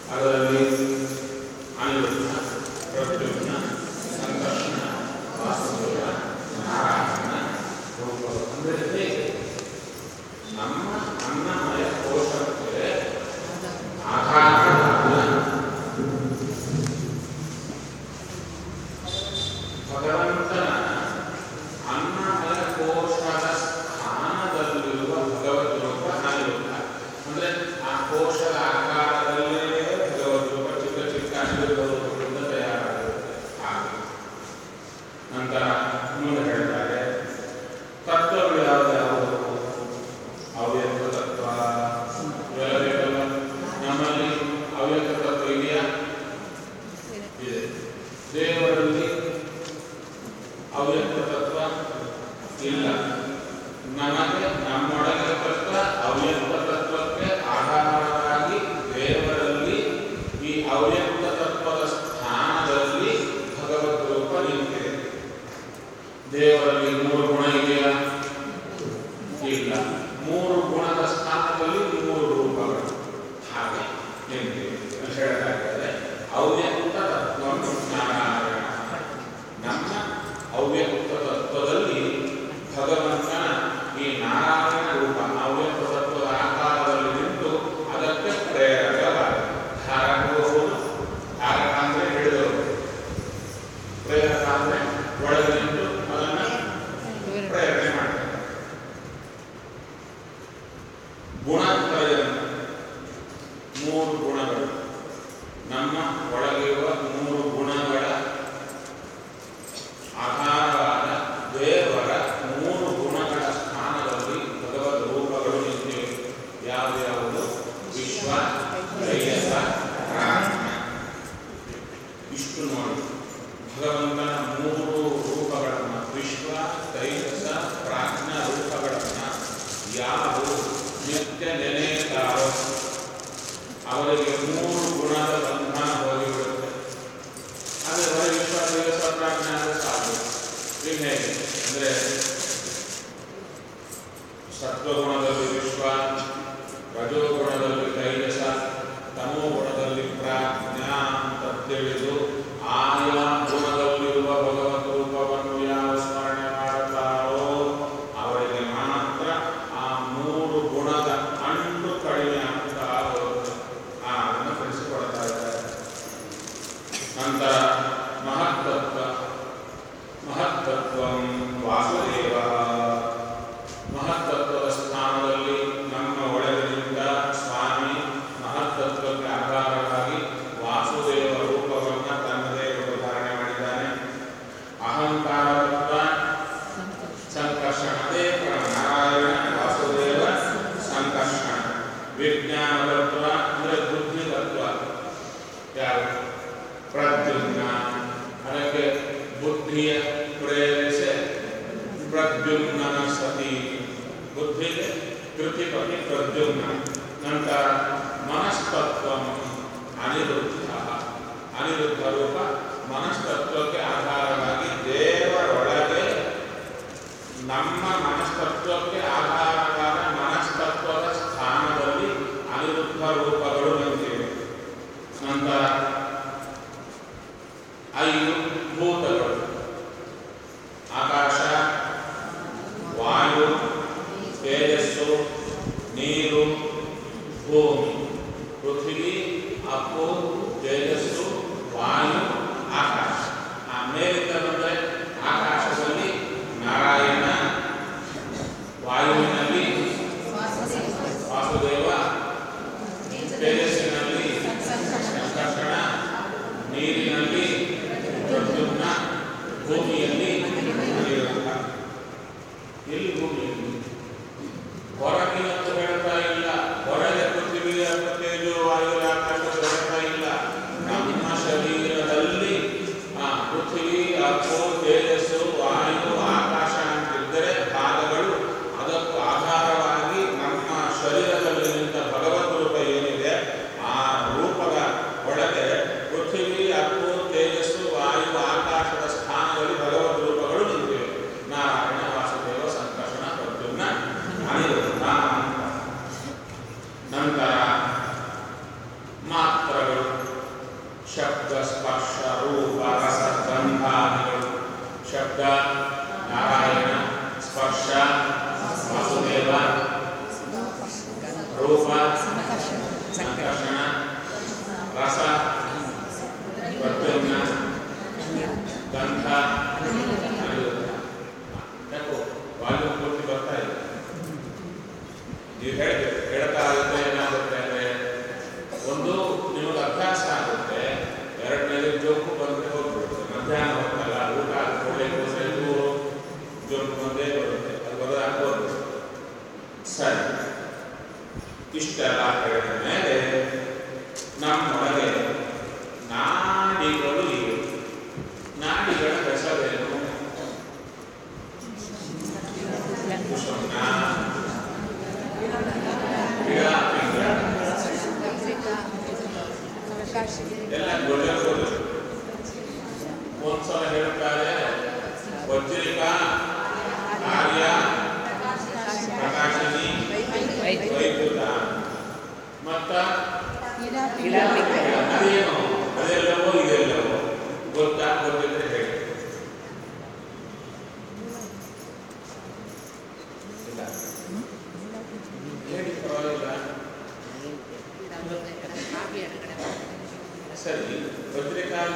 ಅದರಲ್ಲಿ ಅನಿರುದ್ಧ ಪ್ರದ್ಯುಮ್ನ ಸಂಕರ್ಷಣ ವಾಸುದೇವ ನಾರಾಯಣ ರೂಪಗಳು ಅಂದರೆ ಹೇಗೆ ನಮ್ಮ ಅನ್ನಮಯ ಕೋಶಕ್ಕೆ ಆಧಾರವಾದ ಭಗವಂತನ ಅನ್ನಮಯ ಕೋಶದ ಸ್ಥಾನದಲ್ಲಿರುವ ಭಗವದ್ ರೂಪ ಅನಿರುದ್ಧ ಅಂದ್ರೆ ಆ ಕೋಶದ ಆಕಾರದಲ್ಲೇ ಭಗವದ್ ರೂಪ ಚಿಕ್ಕ ಚಿಕ್ಕ ಅನಿರುದ್ಧ ರೂಪಗಳಿಂದ ತಯಾರಾಗಿರುತ್ತೆ ಹಾಗೆ ನಂತರ ಮುಂದೆ ಹೇಳ್ತಾರೆ ತತ್ವಗಳು ಯಾವ್ದು ಯಾವುದು ಅವ್ಯಕ್ತ ತತ್ವ ಇವೆಲ್ಲ ಬೇಕಲ್ಲ ನಮ್ಮಲ್ಲಿ ಅವ್ಯಕ್ತ ತತ್ವ ಇದೆಯಾ ಇದೆ ದೇವರಲ್ಲಿ ಅವ್ಯಕ್ತ ತತ್ವ ಇಲ್ಲ ನಮಗೆ ನಮ್ಮೊಳಗೆ ತತ್ವ ಅವ್ಯಕ್ತ ತತ್ವಕ್ಕೆ ಆಧಾರವಾಗಿ ದೇವರಲ್ಲಿ ಈ ಅವ್ಯಕ್ತ ತತ್ವದ ಸ್ಥಾನದಲ್ಲಿ ಭಗವದ್ ರೂಪ ನಿಂತಿದೆ ದೇವರಲ್ಲಿ ಮೂರು ಗುಣ ಇದೆಯಾ ಇಲ್ಲ ಮೂರು ಗುಣದ ಸ್ಥಾನದಲ್ಲಿ ಮೂರು ರೂಪಗಳು ಹಾಗೆ ನಿಂತಿದೆ ಅಂತ ಹೇಳಲಾಗಿದೆ ಅವ್ಯಕ್ತ ತತ್ವ ನಾರಾಯಣ ನಮ್ಮ ಅವ್ಯಕ್ತ ತತ್ವದಲ್ಲಿ ಭಗವಂತನ ಈ ನಾರಾಯಣ ರೂಪ ಅವ್ಯಕ್ತ ತತ್ವದ ಆಕಾರದಲ್ಲಿ ನಿಂತು ಅದಕ್ಕೆ ಪ್ರೇರಕವಾದ ಧಾರಕವು ಧಾರಕ ಅಂದ್ರೆ ಹಿಡಿದವರು ಪ್ರೇರಕ ಅಂದ್ರೆ ಒಳಗೆ ನಿಂತು ಅದನ್ನ ಪ್ರೇರಣೆ ಮಾಡ್ತಾರೆ ಗುಣತ್ರಯ ಮೂರು ಗುಣಗಳು ನಮ್ಮ ಒಳಗಿರುವ ಮೂರು ಗುಣಗಳ ಆಧಾರವಾದ ದೇವರ ಮೂರು ಗುಣಗಳ ಸ್ಥಾನದಲ್ಲಿ ಭಗವದ್ ರೂಪಗಳು ನಿಂತಿವೆ ಯಾವ್ಯಾವುದು ವಿಶ್ವ ತ್ರೈಯಸ ಪ್ರಾಜ್ಞ ಇಷ್ಟು ನೋಡಿ ಭಗವಂತನ ಮೂರು ರೂಪಗಳನ್ನು ವಿಶ್ವ ತೈಜಸ ಪ್ರಾಜ್ಞ ರೂಪಗಳನ್ನು ಯಾರು ನಿತ್ಯ ನೆನೆಯುತ್ತಾರೋ ಅವರಿಗೆ ಮೂರು ಗುಣದ ಬಂಧನ ಹೋಗಿಬಿಡುತ್ತೆ ಆದರೆ ಹೊರ ವಿಶ್ವ ತೈಜಸ ಪ್ರಾಜ್ಞ ಅಂದರೆ ಸಾಕು ಈಗ ಹೇಗೆ ಅಂದರೆ ಸತ್ವಗುಣದಲ್ಲಿ ವಿಶ್ವ ರಜೋಗುಣದಲ್ಲಿ ತೈಜಸ ತಮೋಗುಣದಲ್ಲಿ ಪ್ರಾಜ್ಞಾ ಅಂತ ತಿಳಿದು ಆಯಾ ಗುಣದಲ್ಲಿರುವ ಭಗವದ್ ರೂಪವನ್ನು ಯಾವ ಸ್ಮರಣೆ ಮಾಡುತ್ತಾರೋ ಅವರಿಗೆ ಮಾತ್ರ ಆ ಮೂರು ಗುಣದ ಅಂಟು ಕಡಿಮೆ ಆಗ್ತಾ ಹೋಗುತ್ತೆ ಆ ಅದನ್ನು ತಿಳಿಸಿಕೊಡ್ತಾ ಇದ್ದಾರೆ ನಂತರ ಮಹತ್ತತ್ವ ಮಹತ್ತತ್ವ ವಾಸುದೇವ ಮಹತ್ತತ್ವದ ಸ್ಥಾನದಲ್ಲಿ ನಮ್ಮ ಒಳಗಿನಿಂದ ಸ್ವಾಮಿ ಮಹತ್ತತ್ವಕ್ಕೆ ಆಧಾರವಾಗಿ ವಾಸುದೇವ ರೂಪವನ್ನು ತನ್ನದೇ ರೂಪ ಧಾರಣೆ ಮಾಡಿದ್ದಾನೆ ಅಹಂಕಾರ ತತ್ವ ಸಂಕರ್ಷಣ ಅದೇ ನಾರಾಯಣ ವಾಸುದೇವ ಸಂಕರ್ಷಣ ವಿಜ್ಞಾನ ತತ್ವ ಅಂದರೆ ಬುದ್ಧಿ ತತ್ವ ಯಾರು ಪ್ರದ್ಯುಮ್ನ ಅದಕ್ಕೆ ಬುದ್ಧಿಯ ಪ್ರೇರಿಸಿ ಪ್ರದ್ಯುಮ್ನ ಸತಿ ಬುದ್ಧಿಗೆ ಕೃತಿಪತಿ ಪ್ರದ್ಯುಮ್ನ ನಂತರ ಮನಸ್ತತ್ವ ಅನಿರುದ್ಧ ಅನಿರುದ್ಧ ರೂಪ ಮನಸ್ತತ್ವಕ್ಕೆ ಆಧಾರವಾಗಿ ದೇವರೊಳಗೆ ನಮ್ಮ ಮನಸ್ತತ್ವಕ್ಕೆ ಆಧಾರವಾದ ಮನಸ್ತತ್ವದ ಸ್ಥಾನದಲ್ಲಿ ಅನಿರುದ್ಧ ರೂಪಗಳು ನಿಂತಿವೆ ನಂತರ ಐದು ಭೂತಗಳು ಆಕಾಶ ವಾಯು ತೇಜಸ್ಸು ನೀರು ಭೂಮಿ ಪೃಥ್ವಿ ಅಪ್ಪು ತೇಜಸ್ಸು ವಾಯು ಆಕಾಶ ಆ ಮೇಲಿಂದ ಬಂದರೆ ಆಕಾಶದಲ್ಲಿ ನಾರಾಯಣ ವಾಯುವಿನಲ್ಲಿ ವಾಸುದೇವ ತೇಜಸ್ಸಿನಲ್ಲಿ ಸಂಕರ್ಷಣ ನೀರಿನಲ್ಲಿ ಪ್ರದ್ಯುಮ್ನ ಭೂಮಿಯಲ್ಲಿ ಅನಿರುದ್ಧ. ಎಲ್ಲಿ ಭೂಮಿಯಲ್ಲಿ ಹೊರಗಿನಂತ ಹೇಳ್ತಾ ಇಲ್ಲ ಹೊರಗೆ ಪೃಥ್ವಿ ತೇಜು ವಾಯು ಆಕಾಶ ಹೇಳ್ತಾ ಇಲ್ಲ ಶಬ್ದ ಸ್ಪರ್ಶ ರೂಪ ರಸ ಗಂಧಾದಿಗಳು ಶಬ್ದ ನಾರಾಯಣ ಸ್ಪರ್ಶ ವಾಸುದೇವ ರೂಪ ಸಂಕರ್ಷಣ ರಸ ಪ್ರದ್ಯುಮ್ನ ಗಂಧ ಅನಿರುದ್ಧ. ಯಾಕೋ ವಾಲ್ಯೂಮ್ ಪೂರ್ತಿ ಬರ್ತಾ ಇದೆ ನೀವು ಹೇಳಿ ಹೇಳ್ತಾ ಆಗುತ್ತೆ ಏನಾಗುತ್ತೆ ಅಂದ್ರೆ ಒಂದು ನಿಮಗೆ ಅಭ್ಯಾಸ ಆಗುತ್ತೆ ಎರಡನೇದು ಜೋಕು ಬಂದ್ರೆ ಹೋಗ್ಬಿಡುತ್ತೆ ಮಧ್ಯಾಹ್ನ ಹೊತ್ತಲ್ಲ ಊಟ ಆದ್ಕೊಳ್ಳಿ ಕೂಸೆ ದೂರು ಜೋಕು ಬಂದೇ ಬರುತ್ತೆ ಅದು ಬರೋದಾಗ ಬರುತ್ತೆ ಸರಿ ಇಷ್ಟೆಲ್ಲ ಹೇಳಿದ ಮೇಲೆ ನಮ್ಮೊಳಗೆ ನಾಡಿಗಳು ಇವೆ ನಾಡಿಗಳ ಹೆಸರೇನು ಸುಮ್ನ, ಗಿಡ, ಪಿಂಡ, ಎಲ್ಲ ಗೊಳ್ಳೆ ಗೊಳ್ಳೆ. ಒಂದ್ಸಲ ಹೇಳ್ತಾರೆ ವಜ್ರಿಕ ಆರ್ಯ ಪ್ರಕಾಶಿನಿ ವೈದ್ಯುತ ಮತ್ತ ಅದೇನು ಅದೆಲ್ಲವೋ ಇದೆಲ್ಲವೋ ಗೊತ್ತಾ ಗೊತ್ತಿದ್ರೆ ಹೇಳಿ ಇಲ್ಲ ಹೇಳಿ ಪರವಾಗಿಲ್ಲ ಸರಿ ವಜ್ರಿಕಾಲ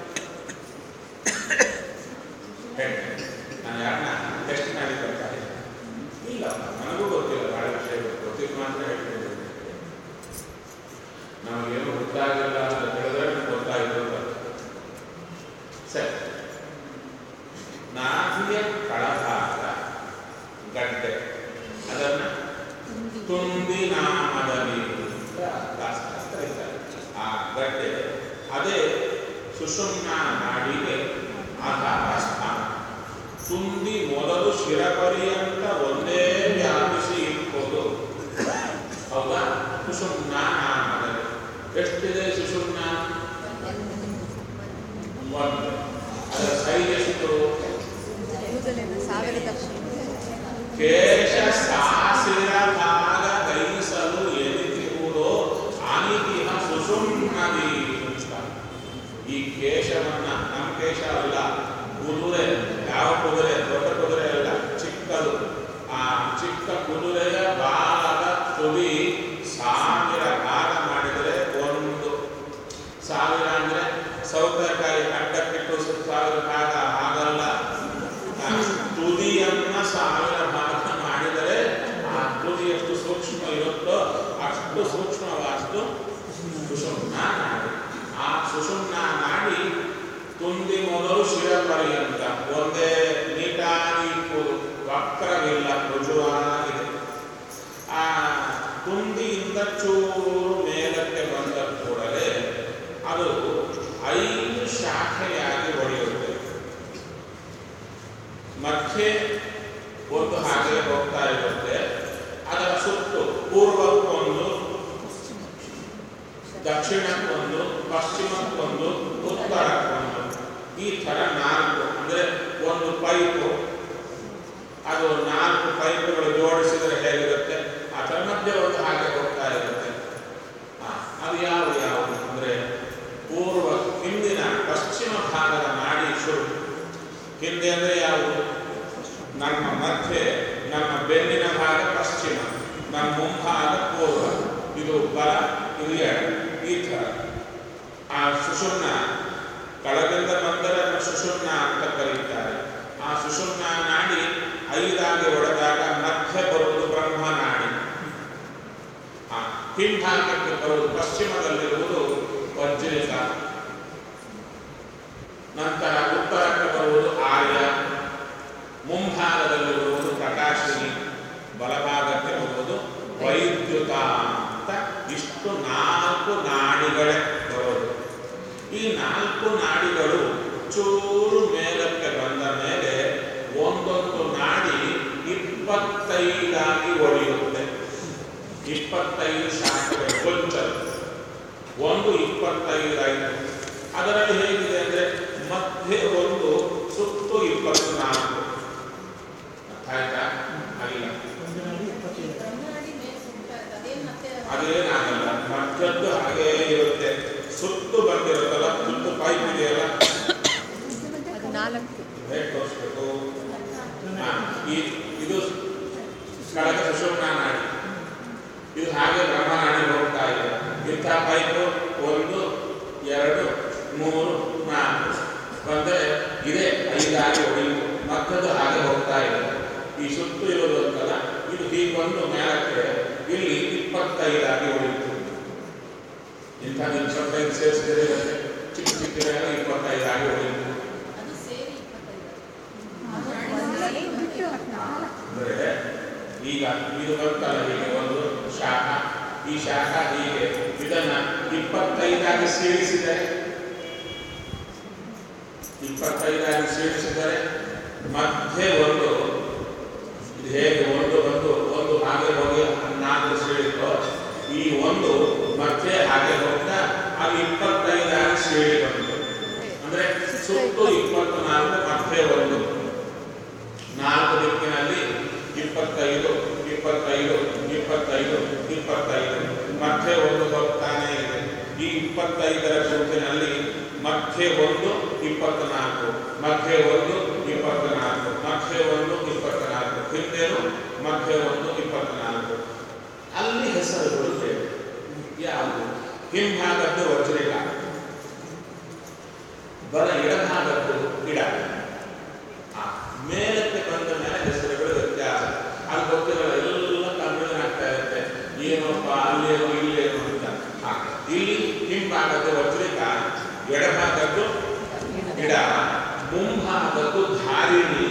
ಹೇಳಿ ನಾನು ಯಾರನ್ನ ಟೆಸ್ಟ್ ಮಾಡಿ ಬರ್ತಾ ಇಲ್ಲ ಇಲ್ಲ ನನಗೂ ಗೊತ್ತಿಲ್ಲ ಬಹಳ ವಿಷಯಗಳು ಗೊತ್ತಿದ್ದು ಮಾತ್ರ ಹೇಳ್ತಿದ್ದೀನಿ ನಮಗೇನು ಗೊತ್ತಾಗಿಲ್ಲ ಅಂತ ಹೇಳಿದ್ರೆ ನಮ್ಗೆ ಗೊತ್ತಾಗಿರೋದು ಸರಿ ನಾಭಿಯ ಕಳಭಾಗ ಗಡ್ಡೆ ಅದನ್ನ ತುಂಬಿ ನಾಮದಲ್ಲಿ ಅಂತ ದಾಸರ ಕರೀತಾರೆ ಆ ಗಡ್ಡೆ ಅದೇ ಸುಷುಮ್ನ ನಾಡಿಗೆ ಆಧಾರ ಸ್ಥಾನ ತುಂಬಿ ಮೊದಲು ಶಿರಪರ್ಯಂತ ಒಂದೇ ವ್ಯಾಪಿಸಿ ಇಟ್ಬೋದು ಹೌದಾ ಸುಷುಮ್ನ ನಾಮದಲ್ಲಿ ಎಷ್ಟಿದೆ ಸುಷುಮ್ನ ಒಂದು ಅದರ ಸೈಜ್ ಎಷ್ಟು ಸಾವಿರದ ಕೇಶ ಸಾಸಿರ ಭಾಗ ಗೈಸಲು ಎನಿತಿರುವುದೋ ಅನಿತಿಹ ಸುಷುಮ್ನದಿ ಅಂತ. ಈ ಕೇಶವನ್ನ ನಮ್ಮ ಕೇಶ ಅಲ್ಲ ಕುದುರೆ ಯಾವ ಕುದುರೆ ದೊಡ್ಡ ಕುದುರೆ ಅಲ್ಲ ಚಿಕ್ಕದು ಆ ಚಿಕ್ಕ ಕುದುರೆಯ ಬಾಲದ ತುದಿ ಸಾವಿರ ಭಾಗ ಮಾಡಿದರೆ ಒಂದು ಸಾವಿರ ಅಂದ್ರೆ ಸೌತೆಕಾಯಿ ಅಡ್ಡಕ್ಕಿಟ್ಟು ಸಾವಿರ ಭಾಗ ಆಗಲ್ಲ ಆ ತುದಿಯನ್ನ ಸಾವಿರ ಭಾಗ ಮಾಡಿದರೆ ಆ ತುದಿ ಎಷ್ಟು ಸೂಕ್ಷ್ಮ ಇರುತ್ತೋ ಅಷ್ಟು ಸೂಕ್ಷ್ಮವಾಷ್ಟು ಸುಷುಮ್ನ ನಾಡಿ ಆ ಸುಷುಮ್ನ ನಾಡಿ ತುಂಬಿ ಮೊದಲು ಶಿರ ಪರ್ಯಂತ ಒಂದೇ ನೀಟಾಗಿ ಕು- ವಕ್ರವಿಲ್ಲ ರುಜುವಾಗಿದೆ ಆ ತುಂದಿಯಿಂದ ಚೂರು ಮೇಲಕ್ಕೆ ಬಂದ ಕೂಡಲೇ ಅದು ಐದು ಶಾಖೆಯಾಗಿ ಒಡೆಯುತ್ತೆ ಮಧ್ಯೆ ಒಂದು ಹಾಗೆ ಹೋಗ್ತಾ ಇರುತ್ತೆ ಅದರ ಸುತ್ತು ಪೂರ್ವಕ್ಕೊಂದು ದಕ್ಷಿಣಕ್ಕೊಂದು ಪಶ್ಚಿಮಕ್ಕೊಂದು ಉತ್ತರಕ್ಕೊಂದು ಈ ಥರ ನಾಲ್ಕು ಅಂದರೆ ಒಂದು ಪೈಪು ಅದು ನಾಲ್ಕು ಪೈಪುಗಳು ಜೋಡಿಸಿದರೆ ಹೇಗಿರುತ್ತೆ ಆ ಥರ ಮಧ್ಯೆ ಒಂದು ಹಾಗೆ ಹೋಗ್ತಾ ಇರುತ್ತೆ ಆ, ಅದು ಯಾವ ಯಾವುದು ಅಂದರೆ ಪೂರ್ವ ಹಿಂದಿನ ಪಶ್ಚಿಮ ಭಾಗದ ನಾಡಿ ಶುರು ಹಿಂದೆ ಅಂದರೆ ಯಾವುದು ನಮ್ಮ ಮಧ್ಯೆ ನಮ್ಮ ಬೆನ್ನಿನ ಭಾಗ ಪಶ್ಚಿಮ ನಮ್ಮ ಮುಂಭಾಗ ಪೂರ್ವ ಇದು ಬಲ ಇದು ಎಡ ಈ ಥರ ಆ ಸುಷುಮ್ನ ಕೆಳಗಿಂದ ಬಂದರೆ ಅದನ್ನು ಸುಷುಮ್ನ ಅಂತ ಕರೀತಾರೆ ಆ ಸುಷುಮ್ನ ನಾಡಿ ಐದಾಗಿ ಒಡೆದಾಗ ಮಧ್ಯ ಬರುವುದು ಬ್ರಹ್ಮ ನಾಡಿ ಆ ಹಿಂಭಾಗಕ್ಕೆ ಬರುವುದು ಪಶ್ಚಿಮದಲ್ಲಿರುವುದು ವಜ್ರಿಕ ನಂತರ ಉತ್ತರಕ್ಕೆ ಬರುವುದು ಆರ್ಯ ಮುಂಭಾಗದಲ್ಲಿರುವುದು ಪ್ರಕಾಶಿನಿ ಬಲಭಾಗಕ್ಕೆ ಬರುವುದು ವೈದ್ಯುತ ಅಂತ ಇಷ್ಟು ನಾಲ್ಕು ನಾಡಿಗಳೇ ಬರೋದು ಈ ನಾಲ್ಕು ನಾಡಿಗಳು ಚೂರು ಮೇಲಕ್ಕೆ ಬಂದ ಮೇಲೆ ಒಂದೊಂದು ನಾಡಿ ಇಪ್ಪತ್ತೈದಾಗಿ ಒಡೆಯುತ್ತೆ ಇಪ್ಪತ್ತೈದು ಶಾಖೆಗಳು ಗೊಂಚಲು ಒಂದು ಇಪ್ಪತ್ತೈದು ಆಯಿತು ಅದರಲ್ಲಿ ಹೇಗಿದೆ ಅಂದರೆ ಮಧ್ಯೆ ಒಂದು ಸುತ್ತು ಇಪ್ಪತ್ನಾಲ್ಕು ಅರ್ಥ ಆಯ್ತಾ ಆಗಿಲ್ಲ ಅದೇನಾಗಲ್ಲ ಮಧ್ಯದ್ದು ಹಾಗೇ ಇರುತ್ತೆ ಸುತ್ತು ಬಂದಿರುತ್ತಲ್ಲ ಸುತ್ತು ಐದಾಗಿ ಹೊಡೆಯಿತು ಮತ್ತದು ಹಾಗೆ ಹೋಗ್ತಾ ಇದೆ ಈ ಸುತ್ತು ಇರೋದು ಅಂತಲ್ಲ ಇದು ಹೀಗೆ ಬಂದು ಮೇಲಕ್ಕೆ ಇಲ್ಲಿ ಇಪ್ಪತ್ತೈದಾಗಿ ಹೊಡೆಯಿತು ಇಂಥ ಇಪ್ಪತ್ತೈದು ಸೇರಿಸಿದರೆ ಚಿಕ್ಕ ಚಿಕ್ಕ ಇಪ್ಪತ್ತೈದಾಗಿ ಹೊಡೆಯಿತು ಅದು ಸೇರಿ ಇಪ್ಪತ್ತೈದು ಅಂದರೆ ಈಗ ಇದು ಬಂತಲ್ಲ ಹೀಗೆ ಒಂದು ಶಾಖ ಈ ಶಾಖ ಹೀಗೆ ಇದನ್ನ ಇಪ್ಪತ್ತೈದಾಗಿ ಸೇರಿಸಿದರೆ ಇಪ್ಪತ್ತೈದಾಗಿ ಸೇರಿಸಿದರೆ ಮಧ್ಯೆ ಒಂದು ಇದು ಹೇಗೆ ಒಂದು ಬಂದು ಒಂದು ಹಾಗೆ ಹೋಗಿ ನಾಲ್ಕು ಸೇರಿತೋ ಈ ಒಂದು ಮಧ್ಯೆ ಹಾಗೆ ಹೋಗ್ತಾ ಅದು ಇಪ್ಪತ್ತೈದಾಗಿ ಸೇರಿ ಬಂತು ಅಂದ್ರೆ ಸುತ್ತು ಇಪ್ಪತ್ನಾಲ್ಕು ಮಧ್ಯೆ ಒಂದು ನಾಲ್ಕು ದಿಕ್ಕಿನಲ್ಲಿ ಇಪ್ಪತ್ತೈದು ಇಪ್ಪತ್ತೈದು ಇಪ್ಪತ್ತೈದು ಇಪ್ಪತ್ತೈದು ಮಧ್ಯೆ ಒಂದು ಹೋಗ್ತಾನೆ ಇದೆ ಈ ಇಪ್ಪತ್ತೈದರ ಸುತ್ತಿನಲ್ಲಿ ಮಧ್ಯೆ ಒಂದು ಇಪ್ಪತ್ನಾಲ್ಕು ಮಧ್ಯೆ ಒಂದು ಇಪ್ಪತ್ನಾಲ್ಕು ಮಧ್ಯೆ ಒಂದು ಇಪ್ಪತ್ನಾಲ್ಕು ಹಿಂದೆನು ಮಧ್ಯೆ ಒಂದು ಇಪ್ಪತ್ನಾಲ್ಕು ಅಲ್ಲಿ ಹೆಸರುಗಳು ಬೇರೆ ಯಾವುದು ಹಿಂಭಾಗದ್ದು ವಜ್ರಿಕ ಬಲ ಎಡಭಾಗದ್ದು ಗಿಡ ಆ ಮೇಲಕ್ಕೆ ಬಂದ ಮೇಲೆ ಹೆಸರುಗಳು ವ್ಯತ್ಯಾಸ ಅಲ್ಲಿ ಗೊತ್ತಿರಲ್ಲ ಎಲ್ಲ ಕನ್ಫ್ಯೂಷನ್ ಆಗ್ತಾ ಇರುತ್ತೆ ಏನಪ್ಪ ಅಲ್ಲೇನು ಇಲ್ಲೇನು ಅಂತ ಹಾಗೆ ಇಲ್ಲಿ ಹಿಂಭಾಗದ್ದು ವಜ್ರಿಕ ಎಡಭಾಗದ್ದು ಗಿಡ ಮುಂಭಾಗದ್ದು ಧಾರಿಣಿ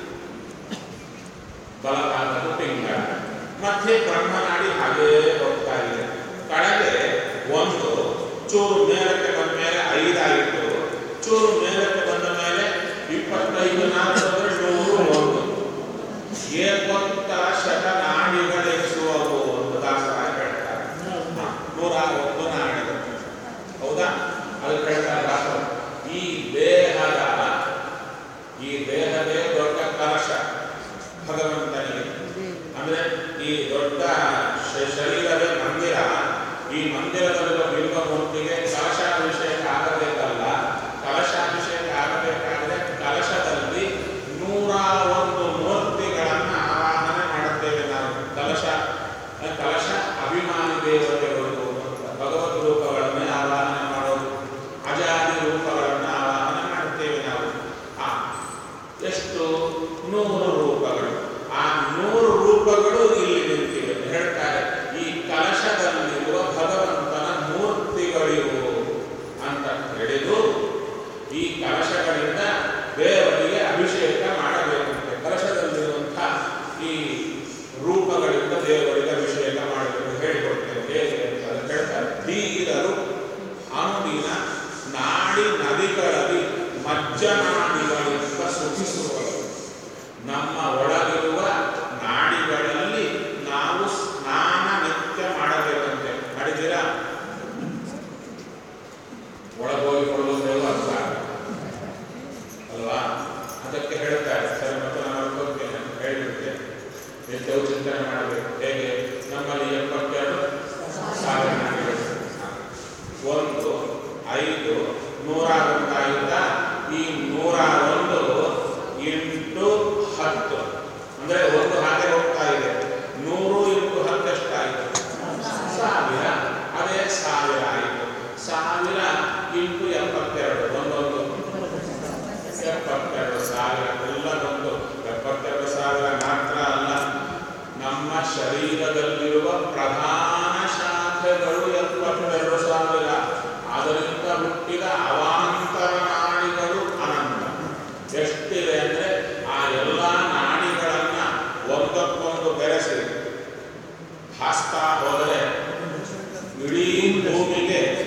ಬಲಭಾಗದ್ದು ಪಿಂಗಳ ಮಧ್ಯೆ ಬ್ರಹ್ಮನಾಡಿ ಹಾಗೇ ಹೋಗ್ತಾ ಇದೆ ಕಡೆಗೆ ಒಂದು ಚೂರು ಮೇಲಕ್ಕೆ ಬಂದ ಮೇಲೆ ಐದಾಯಿತು ಚೂರು ಮೇಲಕ್ಕೆ ಬಂದ ಮೇಲೆ ಇಪ್ಪತ್ತೈದು ನಾಲ್ಕು ಅಂದ್ರೆ ನೂರು ಒಂದು ಏಕೋತ್ತರ ಶತ ನಾಡಿಗಳೆನಿಸುವವು ಅಂತ ದಾಸರ ಹೇಳ್ತಾರೆ ಹಾ, ನೂರ ಒಂದು ನಾಡಿಗಳು ಹೌದಾ ಅದು ಹೇಳ್ತಾರೆ ದಾಸರ ಈ ದೇಹದ ಈ ದೇಹದೇ ದೊಡ್ಡ ಕಲಶ ಭಗವಂತನಿಗೆ ಅಂದ್ರೆ ಈ ದೊಡ್ಡ ಶ- ಶರೀರವೇ ಮಂದಿರ ಈ ಮಂದಿರದಲ್ಲಿರುವ ಬಿಲ್ವಮೂರ್ತಿಗೆ ಕಲಶಾಭಿಷೇಕ ಆಗಬೇಕಲ್ಲ ಕಲಶಾಭಿಷೇಕ ಆಗಬೇಕಾದ್ರೆ ಕಲಶದಲ್ಲಿ ನೂರ ಒಂದು ಮೂರ್ತಿಗಳನ್ನ ಆವಾಹನೆ ಮಾಡುತ್ತೇವೆ ನಾವು ಕಲಶ ಕಲಶ ಅಭಿಮಾನಿ ದೇವತೆಗಳು ಅಂತ ಭಗವದ್ ರೂಪಗಳನ್ನೇ ಆವಾಹನೆ ಮಾಡೋದು ಅಜಾದಿ ರೂಪಗಳನ್ನು ಆವಾಹನೆ ಮಾಡುತ್ತೇವೆ ನಾವು ಆ ಎಷ್ಟು ನೂರು ರೂಪಗಳು ಆ ನೂರು ರೂಪಗಳು ಇಲ್ಲಿ ನಿಂತಿವೆ ಹೇಳ್ತಾರೆ ಈ ಕಲಶದಲ್ಲಿರುವ ಭಗವಂತನ ಮೂರ್ತಿಗಳಿವು ಅಂತ ಹೇಳಿದು ಈ ಕಲಶಗಳಿಂದ ದೇವರಿಗೆ ಅಭಿಷೇಕ ಮಾಡಬೇಕಂತೆ ಕಲಶದಲ್ಲಿರುವಂಥ ಈ ರೂಪಗಳಿಂದ ದೇವರಿಗೆ ಅಭಿಷೇಕ ಮಾಡಬೇಕು ಹೇಳಿಕೊಡ್ತೇನೆ ಹೇಗೆ ಅಂತ ಅದನ್ನ ಹೇಳ್ತಾರೆ ಧೀರರು ಅನುದಿನ ನಾಡಿ ನದಿಗಳಲ್ಲಿ ಮಜ್ಜನಾಡಿಗಳಿಂದ ಸುಖಿಸುವರು ನಮ್ಮ ಒಳಗಿರುವ ನಾಡಿಗಳಲ್ಲಿ ನಾವು ಸ್ನಾನ ನಿತ್ಯ ಮಾಡಬೇಕಂತೆ ಮಾಡಿದ್ದೀರಾ ಒಳಗೋಗಿ ಕೊಡುವುದೆಲ್ಲ ಅರ್ಥ ಆಗಲ್ಲ. ಅಲ್ವಾ ಅದಕ್ಕೆ ಹೇಳ್ತಾರೆ ಸರ್ ಮತ್ತೆ ನಾನು ಅನ್ಕೋತೇನೆ ಅಂತ ಹೇಳಿಬಿಡ್ತೇನೆ ನಿತ್ಯವೂ ಚಿಂತನೆ ಮಾಡಬೇಕು ಹೇಗೆ ನಮ್ಮಲ್ಲಿ ಎಪ್ಪತ್ತೆರಡು ಸಾವಿರ ನಾಡಿಗಳು ಒಂದು ಐದು ನೂರ ಒಂದಾಯುಧ ಈ ನೂರ ಒಂದು ಎಂಟು ಹತ್ತು ಅಂದ್ರೆ ಒಂದು ಹಾಗೆ ಹೋಗ್ತಾ ಇದೆ ನೂರು ಇಂಟು ಹತ್ತಷ್ಟಾಯಿತು ಸಾವಿರ ಅದೇ ಸಾವಿರ ಆಯಿತು ಸಾವಿರ ಇಂಟು ಎಪ್ಪತ್ತೆರಡು ಒಂದೊಂದು ಎಪ್ಪತ್ತೆರಡು ಸಾವಿರ ಎಲ್ಲ ಬಂದು ಎಪ್ಪತ್ತೆರಡು ಸಾವಿರ ಮಾತ್ರ ಅಲ್ಲ ನಮ್ಮ ಶರೀರದಲ್ಲಿರುವ ಪ್ರಧಾನ ಶಾಖೆಗಳು ಎಪ್ಪತ್ತೆರಡು ಸಾವಿರ ಅದರಿಂದ ಹುಟ್ಟಿದ ಅವಾಂತರ ನಾಡಿಗಳು ಅನಂತ ಎಷ್ಟಿದೆ ಅಂದ್ರೆ ಆ ಎಲ್ಲ ನಾಡಿಗಳನ್ನ ಒಂದಕ್ಕೊಂದು ಬೆರೆಸಿ ಹಾಸ್ತಾ ಹೋದರೆ ಇಡೀ ಭೂಮಿಗೆ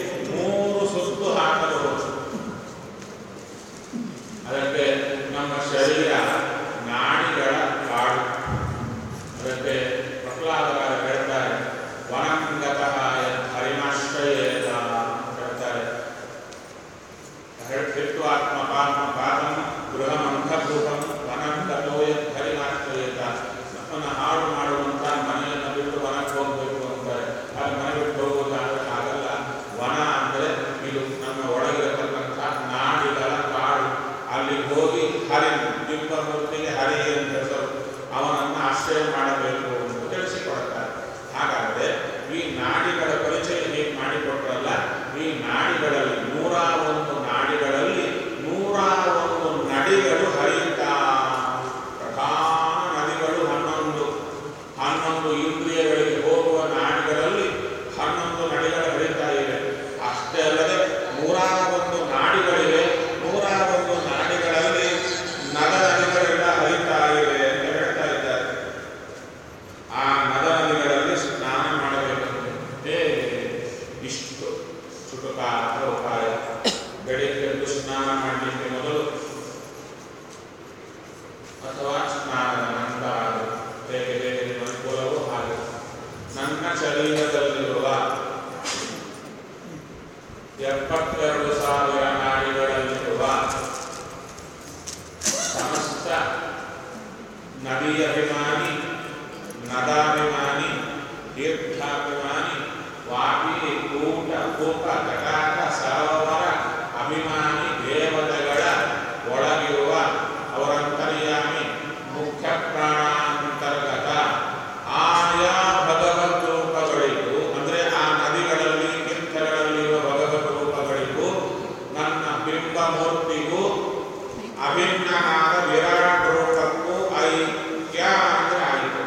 ಎಪ್ಪತ್ತೆರಡು ಸಾವಿರ ನಾಡಿಗಳಲ್ಲಿರುವ ಸಮಸ್ತ ನದಿಯಭಿಮಾನಿ ನದಾಭಿಮಾನಿ ತೀರ್ಥಾಭಿಮಾನಿ ವಾಪಿ ಕೂಟ ಕೂಪ ಕಟಾಕ ಸರೋವರ ಅಭಿಮಾನಿ ದೇವತೆಗಳ ಒಳಗಿರುವ ಅವರಂತರ್ಯಾಮಿ ಮುಖ್ಯ ಪ್ರಾಣಾಂತರ್ಗತ ಆಯಾ ಭಗವದ್ ರೂಪಗಳಿಗೂ ಅಂದ್ರೆ ಆ ನದಿಗಳಲ್ಲಿ ತೀರ್ಥಗಳಲ್ಲಿರುವ ಭಗವದ್ ರೂಪಗಳಿಗೂ ನನ್ನ ಬಿಂಬ ಮೂರ್ತಿಗೂ ಅಭಿನ್ನನಾದ ವಿರಾಟ್ ರೂಪಕ್ಕೂ ಐಕ್ಯ ಅಂದ್ರೆ ಆಯಿತು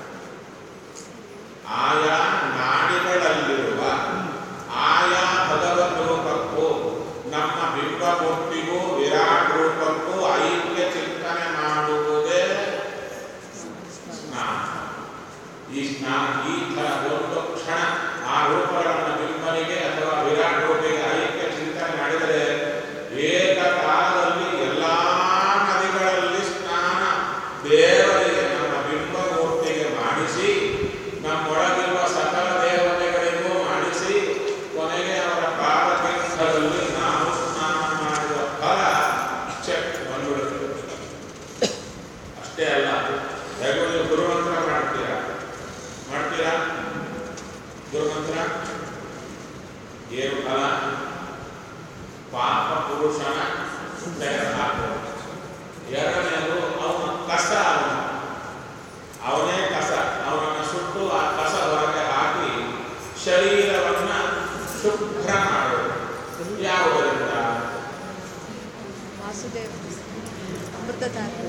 ಆಯಾ ನಾಡಿಗಳಲ್ಲಿರುವ ಆಯಾ ಭಗವದ್ ರೂಪಕ್ಕೂ ನಮ್ಮ ಬಿಂಬ ಮೂರ್ತಿಗೂ ವಿರಾಟ್ ರೂಪಕ್ಕೂ ಐಕ್ಯ ಚಿಂತನೆ ಮಾಡುವುದೇ ಸ್ನಾನ ಈ ಸ್ನಾನ ಈ ಥರ ಒಂದು ಕ್ಷಣ ಆ ರೂಪಗಳನ್ನು ಬಿಂಬನಿಗೆ ಅಥವಾ ವಿರಾಟ್ ರೂಪಿಗೆ ಐಕ್ಯ ಚಿಂತನೆ ಮಾಡಿದರೆ ಏಕಕಾಲದಲ್ಲಿ ಎಲ್ಲಾ ನದಿಗಳಲ್ಲಿ ಸ್ನಾನ ದೇವರಿಗೆ ನಮ್ಮ ಬಿಂಬ ಮೂರ್ತಿಗೆ ಮಾಡಿಸಿ ನಮ್ಮೊಳಗಿರುವ ಸಕಲ ದೇವತೆಗಳಿಗೂ ಮಾಡಿಸಿ ಕೊನೆಗೆ ಅವರ ಪಾದತೀರ್ಥದಲ್ಲಿ ನಾವು ಸ್ನಾನ ಮಾಡುವ ಫಲ ಚೆಕ್ ಬಂದ್ಬಿಡುತ್ತೆ ಅಷ್ಟೇ ಅಲ್ಲ ಹೇಗೋ ನೀವು ಗುರುಮಂತ್ರ ಮಾಡ್ತೀರಾ ಮಾಡ್ತೀರಾ ಗುರುಮಂತ್ರ ಏನು ಫಲ ಪಾಪ ಪುರುಷನ ತೆಗೆದುಹಾಕುವುದು ಎರಡನೆಯದು ಅವನ ಕಸ ಅವನು ಅವನೇ ಕಸ ಅವನನ್ನು ಸುಟ್ಟು ಆ ಕಸ ಹೊರಗೆ ಹಾಕಿ ಶರೀರವನ್ನ ಶುಭ್ರ ಮಾಡುವುದು ಯಾವುದರಿಂದ ವಾಸುದೇವ ಅಮೃತಧಾರೆ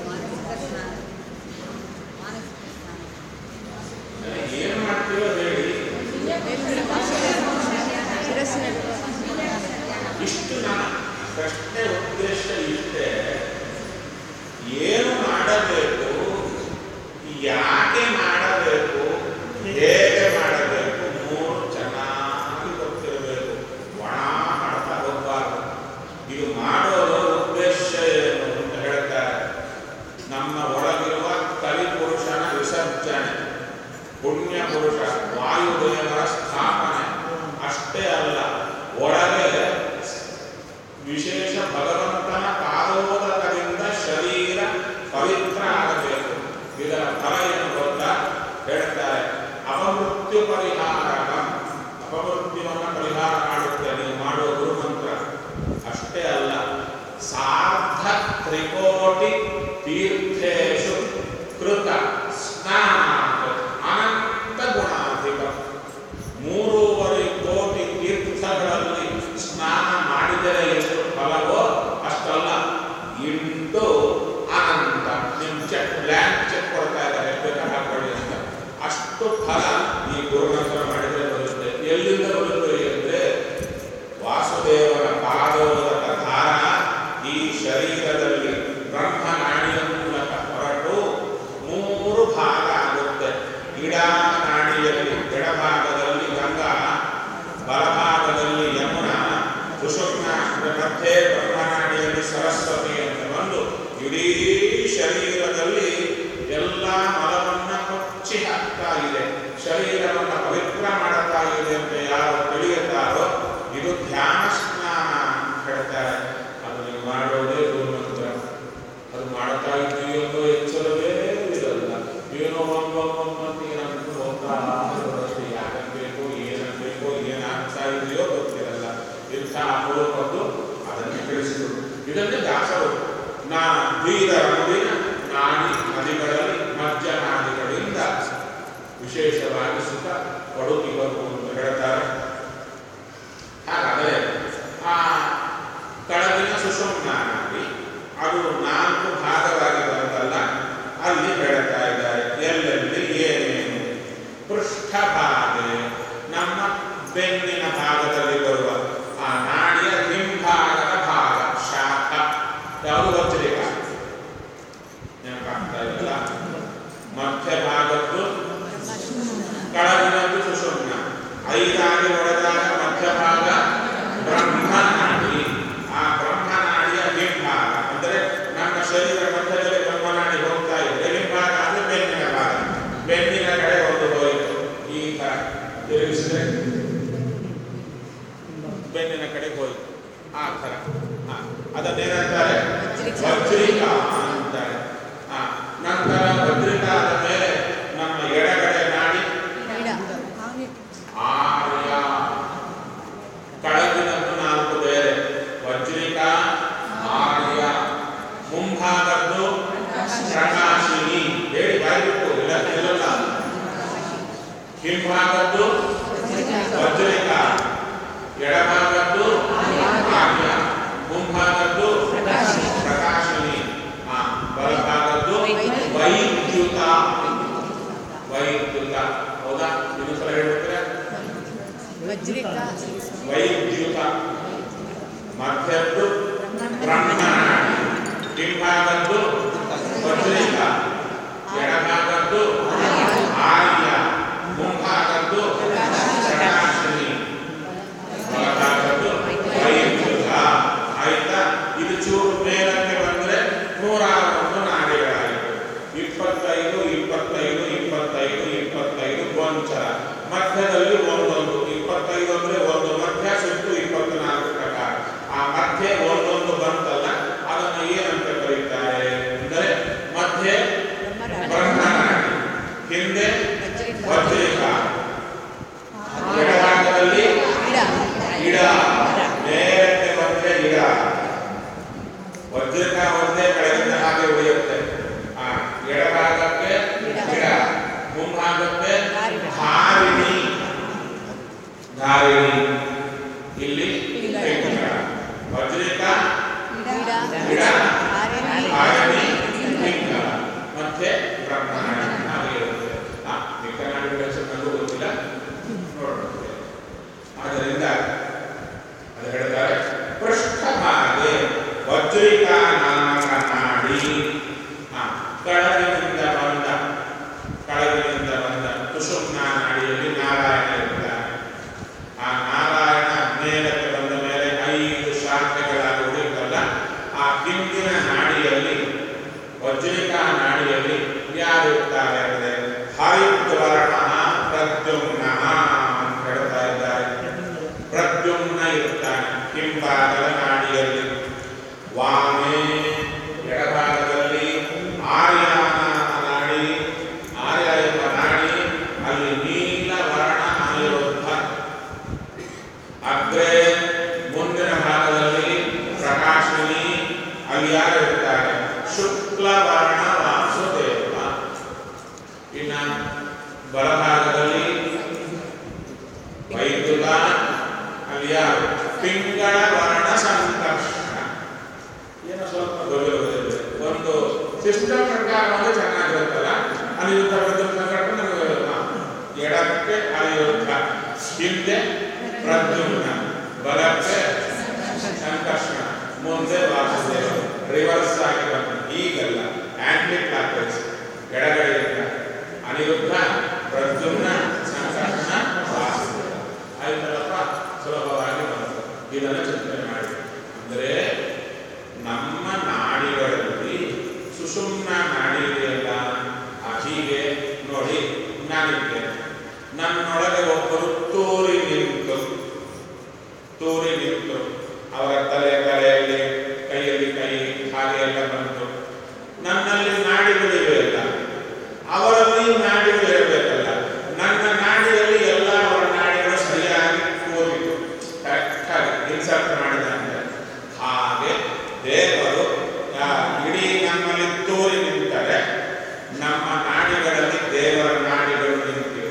ಏನು ಮಾಡ್ತೀವೋ ಹೇಳಿ ಮೇಲ್ಗಡೆ ವಾಸುದೇವ ಶಿರಸ್ಸಿನಲ್ಲಿರುವ ಇಷ್ಟು ನನ್ನ ಪ್ರಶ್ನೆ ಉದ್ದೇಶ ಇಷ್ಟೇ ಏನು ಮಾಡಬೇಕು ಯಾಕೆ ಮಾಡಬೇಕು ಹೇಗೆ ಮಾಡಬೇಕು ಮೂರು ಚೆನ್ನಾಗಿ ಗೊತ್ತಿರಬೇಕು ಒಣ ಮಾಡ್ತಾ ಹೋಗಬಾರ್ದು ಇದು ಮಾಡೋದು ಉದ್ದೇಶ ಏನು ಅಂತ ಹೇಳ್ತಾರೆ ನಮ್ಮ ಒಳಗಿರುವ ಕಲಿಪುರುಷನ ವಿಸರ್ಜನೆ ಪುಣ್ಯ ಪುರುಷ ವಾಯುದೇವರ ಸ್ಥಾಪನೆ ಅಷ್ಟೇ ಅಲ್ಲ ಒಳಗೆ ವಿಶೇಷ ಭಗವಂತನ ಪಾದೋದಕದಿಂದ ಶರೀರ ಪವಿತ್ರ ಆಗಬೇಕು ಇದರ ಫಲ ಏನು ಗೊತ್ತಾ ಹೇಳ್ತಾರೆ ಅಪಮೃತ್ಯು ಪರಿಹಾರ ಅಪಮೃತ್ಯುವನ್ನು ಪರಿಹಾರ ಮಾಡುತ್ತೆ ನೀವು ಮಾಡುವ ಗುರುಮಂತ್ರ ಅಷ್ಟೇ ಅಲ್ಲ ಸಾರ್ಧ ತ್ರಿಕೋಟಿ ತೀರ್ಥೇಶು ಕೃತ ಸ್ನಾನಾತ್ ಅನಂತ ಗುಣಾಧಿಕ ಮೂರುವರೆ ಕೋಟಿ ತೀರ್ಥಗಳಲ್ಲಿ ಸ್ನಾನ ಮಾಡಿದರೆ ಎಷ್ಟು ಫಲವೋ ಅಷ್ಟಲ್ಲ ಇಂಟು ಅನಂತ ನಿಮ್ ಚೆಕ್ ಬ್ಲ್ಯಾಂಕ್ ಚೆಕ್ ಕೊಡ್ತಾ ಇದ್ದಾರೆ ಬೇಕಾದ್ರೆ ಹಾಕೊಳ್ಳಿ ಅಂತ ಅಷ್ಟು ಫಲ ಈ ಗುರುಮಂತ್ರ ಮಾಡಿದರೆ ಬರುತ್ತೆ ಎಲ್ಲಿಂದ ಬರುತ್ತೆ ಅಂದ್ರೆ ವಾಸುದೇವರ ಪಾದೋದಕ ಧಾರ ಈ ಶರೀರದಲ್ಲಿ ಬ್ರಹ್ಮನಾಡಿಯ ಮೂಲಕ ಹೊರಟು ಮೂರು ಭಾಗ ಆಗುತ್ತೆ ಇಡಾ ನಾಡಿಯಲ್ಲಿ ಎಡಭಾಗದಲ್ಲಿ ಗಂಗಾ ಬಲಭಾಗದಲ್ಲಿ ಯಮುನಾ ಸುಷುಮ್ನ ಮಧ್ಯೆ ಬ್ರಹ್ಮನಾಡಿಯಲ್ಲಿ ಸರಸ್ವತಿ ಅಂತ ಬಂದು ಇಡೀ ಶರೀರದಲ್ಲಿ ಎಲ್ಲ ಮಲವನ್ನ ಕೊಚ್ಚಿ ಹಾಕ್ತಾ ಇದೆ ಶರೀರವನ್ನ ಪವಿತ್ರ ಮಾಡುತ್ತಾ ಇದೆ ಅಂತ ಯಾರು ತಿಳಿಯುತ್ತಾರೋ ಇದು ಧ್ಯಾನ ಸ್ನಾನ ಅಂತ ಹೇಳ್ತಾರೆ ಅದು ನೀವು ಮಾಡೋದೇ ಗುರುಮಂತ್ರ ಅದು ಮಾಡ್ತಾ ಇದ್ದೀವಿ ಅನ್ನೋ ಎಚ್ಚರವೇ ಇರಲ್ಲ ಏನೋ ಒಂದೊಂದು ಏನಂತ ಹೋಗ್ತಾ ಇರೋದಷ್ಟೇ ಯಾಕನ್ಬೇಕು ಏನನ್ಬೇಕು ಏನಾಗ್ತಾ ಇದೆಯೋ ಗೊತ್ತಿರಲ್ಲ ಇಂಥ ಅಪರೂಪದ್ದು ಅದನ್ನೇ ತಿಳಿಸಿದರು ಇದನ್ನೇ ದಾಸರು ನಾ ಬೀದರನುವಿನ ನಾಡಿ ನದಿಗಳಲ್ಲಿ ಮಧ್ಯ ನಾಡಿಗಳಿಂದ ವಿಶೇಷವಾಗಿ ಸುಖ ಪಡುತ್ತಿವರು ಅಂತ ಹೇಳ್ತಾರೆ ಹಾಗಾದರೆ ಆ ಕೆಳಗಿನ ಸುಷುಮ್ನ ನಾಡಿ ಅದು ನಾಲ್ಕು ಭಾಗವಾಗಿ ಬರುತ್ತಲ್ಲ ಅಲ್ಲಿ ಹೇಳ್ತಾ ಇದ್ದಾರೆ ಎಲ್ಲೆಲ್ಲಿ ಏನೇನು ಪೃಷ್ಠಭಾಗೆ ನಮ್ಮ ಬೆನ್ನಿನ ಭಾಗದಲ್ಲಿ ಬರುವ ಆ ನಾಡಿಯ ಹಿಂಭಾಗದ ಭಾಗ ಶಾಖ ಯಾವುದು ವಜ್ರಿಕ ಮೇಲಿನ ಕಡೆಗೆ ಹೋಯ್ತು ಆ ಥರ ಹಾ ಅದನ್ನೇನಂತಾರೆ ವಜ್ರಿಕಾ ಅಂತಾರೆ ಹಾ ನಂತರ ವಜ್ರಿಕಾ ಆದ ಮೇಲೆ ನಮ್ಮ ಎಡಗಡೆ ನಾಡಿ ಇಡ ಆರ್ಯ ಕೆಳಗಿನದ್ದು ನಾಲ್ಕು ಬೇರೆ ವಜ್ರಿಕ ಆರ್ಯ ಮುಂಭಾಗದ್ದು ಪ್ರಕಾಶಿನಿ ಹೇಳಿ ಬಾಯ್ಬಿಟ್ಟು ಇಲ್ಲ ನಿಲ್ಲಲ್ಲ ಹಿಂಭಾಗದ್ದು ವಜ್ರಿಕ ಎಡಭಾಗದ್ದು ಆರ್ಯ ಮುಂಭಾಗದ್ದು ಪ್ರಕಾಶಿನಿ ಆ ಬಲಭಾಗದ್ದು ವೈದ್ಯುತ ವೈದ್ಯುತ ಹೌದಾ ಇನ್ನೊಂದ್ಸಲ ಹೇಳ್ಬಿಟ್ರೆ ವಜ್ರಿಕ ವೈದ್ಯುತ ಮಧ್ಯದ್ದು ಬ್ರಹ್ಮನಾಡಿ ಹಿಂಭಾಗದ್ದು ವಜ್ರಿಕ ಎಡಭಾಗದ್ದು ಆರ್ಯ ಮುಂಭಾಗದ್ದು ಪ್ರಕಾಶಿನಿ ಒಳಭಾಗದ್ದು ವೈದ್ಯುತ ಆಯ್ತಾ ಇದು ಚೂರು ಮೇಲಕ್ಕೆ ಬಂದ್ರೆ ನೂರ ಒಂದು ನಾಡಿಗಳಾಯಿತು ಇಪ್ಪತ್ತೈದು ಇಪ್ಪತ್ತೈದು ಇಪ್ಪತ್ತೈದು ಇಪ್ಪತ್ತೈದು ಗೊಂಚರ ಮಧ್ಯದಲ್ಲಿ ಒಂದೊಂದು ಇಪ್ಪತ್ತೈದು ಅಂದ್ರೆ ಒಂದು ಮಧ್ಯ ಸುತ್ತು ಇಪ್ಪತ್ನಾಲ್ಕು ಪ್ರಕಾರ ಆ ಮಧ್ಯೆ ಒಂದೊಂದು ಬಂತಲ್ಲ ಅದನ್ನು ಏನಂತ ಕರೀತಾರೆ ಅಂದರೆ ಮಧ್ಯೆ ಬ್ರಹ್ಮನಾಡಿ ಹಿಂದೆ ವಜ್ರಿಕ ಎಡಭಾಗದಲ್ಲಿ ಇಡ ಇಡ ಮೇಲಕ್ಕೆ ಬಂದ್ರೆ ಇಡ ವಜ್ರಕ ಒಂದೇ ಕೆಳಗಿಂದ ಹಾಗೆ ಉಳಿಯುತ್ತೆ ಆ ಎಡಭಾಗಕ್ಕೆ ಇಡ ಮುಂಭಾಗಕ್ಕೆ ಹಾರಿಣಿ ಧಾರಿಣಿ ಇಲ್ಲಿ ಪಿಂಗಳ. ವಜ್ರಿಕ ಇಡ ಇಡ ಆರ್ಯನಿ ಹಾರಿಣಿ ಪಿಂಗಳ. ಮತ್ತೆ ಬ್ರಹ್ಮನಾಡಿ ಹಾಗೆ ಇರುತ್ತೆ ಆ ಪಿಂಕನಾಡಿ ನನಗೂ ಗೊತ್ತಿಲ್ಲ ನೋಡೋಣ ಆದ್ದರಿಂದ ಅದು ಹೇಳ್ತಾರೆ ಪೃಷ್ಠಭಾಗೆ ವಜ್ರಿಕಾ ನಾಮಕ ನಾಡಿ ಆ, ಕೆಳಗಿನಿಂದ ಬಂದ ಕೆಳಗಿನಿಂದ ಬಂದ ಕುಸುಮ್ನ ನಾಡಿಯಲ್ಲಿ ನಾರಾಯಣ ಇರ್ತಾನೆ ಆ ನಾರಾಯಣ ಮೇಲಕ್ಕೆ ಬಂದ ಮೇಲೆ ಐದು ಶಾಖೆಗಳಾಗಿ ಉಳಿತಲ್ಲ ಆ ಹಿಂದಿನ ನಾಡಿಯಲ್ಲಿ ವಜ್ರಿಕಾ ನಾಡಿಯಲ್ಲಿ ಯಾರು ಇರ್ತಾರೆ ಅಂದರೆ ಹರಿದ್ವರ್ಣ ಪ್ರದ್ಯುಮ್ನ ಅಂತ ಹೇಳ್ತಾ ಇದ್ದಾರೆ ಪ್ರದ್ಯುಮ್ನ ಇರ್ತಾನೆ ಹಿಂಭಾಗದ ನಾಡಿಯಲ್ಲಿ ವಾಮೆ ಎಡಭಾಗದಲ್ಲಿ ಆರ್ಯಾನ ನಾಡಿ ಆರ್ಯ ಎಂಬ ನಾಡಿ ಅಲ್ಲಿ ನೀಲ ವರ್ಣ ಅನಿರುದ್ಧ ಅಗ್ರೆ ಮುಂದಿನ ಭಾಗದಲ್ಲಿ ಪ್ರಕಾಶಿನಿ ಅಲ್ಲಿ ಯಾರು ಇರ್ತಾರೆ ಶುಕ್ಲವರ್ಣ ವಾಸುದೇವ ಇನ್ನ ಬಲಭಾಗದಲ್ಲಿ ವೈದ್ಯುತ ಅಲ್ಲಿ ಯಾರು ಪಿಂಗಳ ವರ್ಣ ಸಂಕರ್ಷಣ ಏನೋ ಸ್ವಲ್ಪ ಗೌರವವಿದೆ ಒಂದು ಸಿಸ್ಟಮ್ ಪ್ರಕಾರ ಒಂದು ಚೆನ್ನಾಗಿರುತ್ತಲ್ಲ ಅನಿರುದ್ಧ ಪ್ರದ್ಯುಮ್ನ ಕರ್ಕೊಂಡು ನಮಗೆ ಹಾ, ಎಡಕ್ಕೆ ಅನಿರುದ್ಧ ಹಿಂದೆ ಪ್ರದ್ಯುಮ್ನ ಬಲಕ್ಕೆ ಸಂಕರ್ಷಣ ಮುಂದೆ ವಾಸುದೇವ ರಿವರ್ಸ್ ಆಗಿ ಬಂದ ಈಗಲ್ಲ ಆಂಟಿ ಕ್ಲಾಕ್ವೈಸ್ ಎಡಗಡೆಯಿಂದ ಅನಿರುದ್ಧ ಪ್ರದ್ಯುಮ್ನ ಸಂಕರ್ಷಣ ವಾಸುದೇವ ಆಯ್ತಲ್ಲಪ್ಪ ಸುಲಭವಾಗಿ ಬಂತು ಇದನ್ನು ಚಿಂತನೆ ಮಾಡಿ ಅಂದರೆ ನಮ್ಮ ನಾಡಿಗಳಲ್ಲಿ ಸುಷುಮ್ನ ನಾಡಿ ಇದೆಯಲ್ಲ ಆ ಹೀಗೆ ನೋಡಿ ನಾನಿದ್ದೇನೆ ನನ್ನೊಳಗೆ ಒಬ್ಬರು ತೂರಿ ನಿಂತು ತೂರಿ ನಿಂತು ಅವರ ತಲೆ ತಲೆಯಲ್ಲಿ ಕೈಯಲ್ಲಿ ಕೈ ಹಾಗೆ ಎಲ್ಲ ಬಂತು ನನ್ನಲ್ಲಿ ನಾಡಿಗಳಿವೆ ಇಲ್ಲ ಅವರಲ್ಲಿ ನಾಡಿಗಳು ಇರಬೇಕಲ್ಲ ನನ್ನ ನಾಡಿಯಲ್ಲಿ ಎಲ್ಲ ಅವರ ನಾಡಿಗಳು ಸರಿಯಾಗಿ ಕೂರಿತು ಕರೆಕ್ಟಾಗಿ ಇನ್ಸರ್ಟ್ ಮಾಡಿದಂತೆ ಹಾಗೆ ದೇವರು ಆ, ಇಡೀ ನಮ್ಮಲ್ಲಿ ತೋರಿ ನಿಂತರೆ ನಮ್ಮ ನಾಡಿಗಳಲ್ಲಿ ದೇವರ ನಾಡಿಗಳು ನಿಂತಿವೆ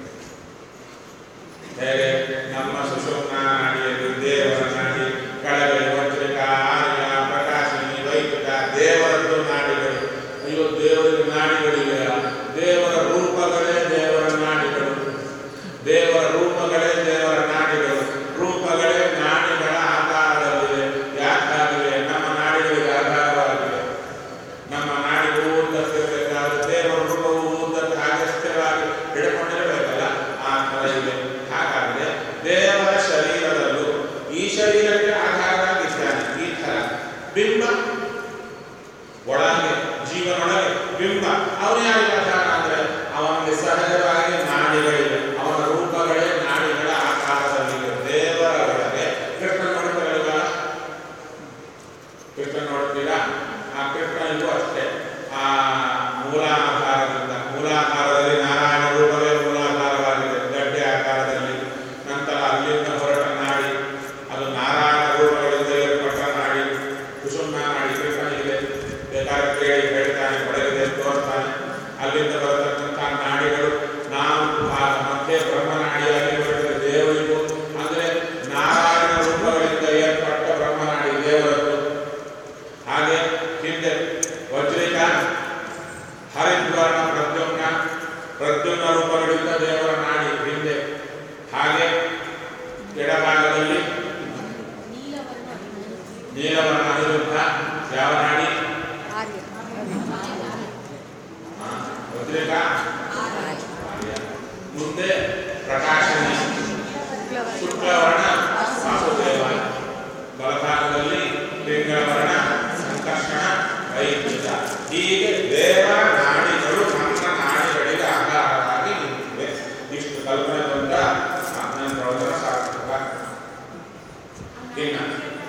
ಹೇಗೆ ನಮ್ಮ ಸುಷುಮ್ನ ನಾಡಿಯಲ್ಲಿ ದೇವರ ನಾಡಿ ಕೆಳಗಡೆ ವಜ್ರಿಕ ಆರ್ಯ ಪ್ರಕಾಶಿನಿ ವೈದಿಕ ದೇವರದ್ದು ನಾಡಿಗಳು ಅಯ್ಯೋ ದೇವರಿಗೆ ನಾಡಿಗಳಿವೆ ದೇವರ ರೂಪಗಳೇ ದೇವರ ನಾಡಿಗಳು ದೇವರ ರೂಪಗಳೇ ದೇವರ ನಾಡಿಗಳು ರೂಪಗಳೇ ನಾಡಿಗಳ ಆಕಾರ ನೀಲವರ್ಣ ಅನಿರುದ್ಧ ಯಾವ ನಾಡಿ ಆರ್ಯ ಆ, ವಜ್ರಿಕ ಆರ್ಯ. ಮುಂದೆ ಪ್ರಕಾಶನಿ ಶುಕ್ಲವರ್ಣ ಶುಕ್ಲವರ್ಣ ವಾಸುದೇವ ಬಲಭಾಗದಲ್ಲಿ ಪಿಂಗಳವರ್ಣ ಸಂಕರ್ಷಣ ವೈದ್ಯುತ ಹೀಗೆ ದೇವ ನಾಡಿಗಳು ನಮ್ಮ ನಾಡಿಗಳಿಗೆ ಆಧಾರವಾಗಿ ನಿಂತಿವೆ ಇಷ್ಟು ಕಲ್ಪನೆ ಬಂದ ಹನ್ನೊಂದು ಪ್ರವಚನ ಸಾರ್ಥಕ ಇನ್ನು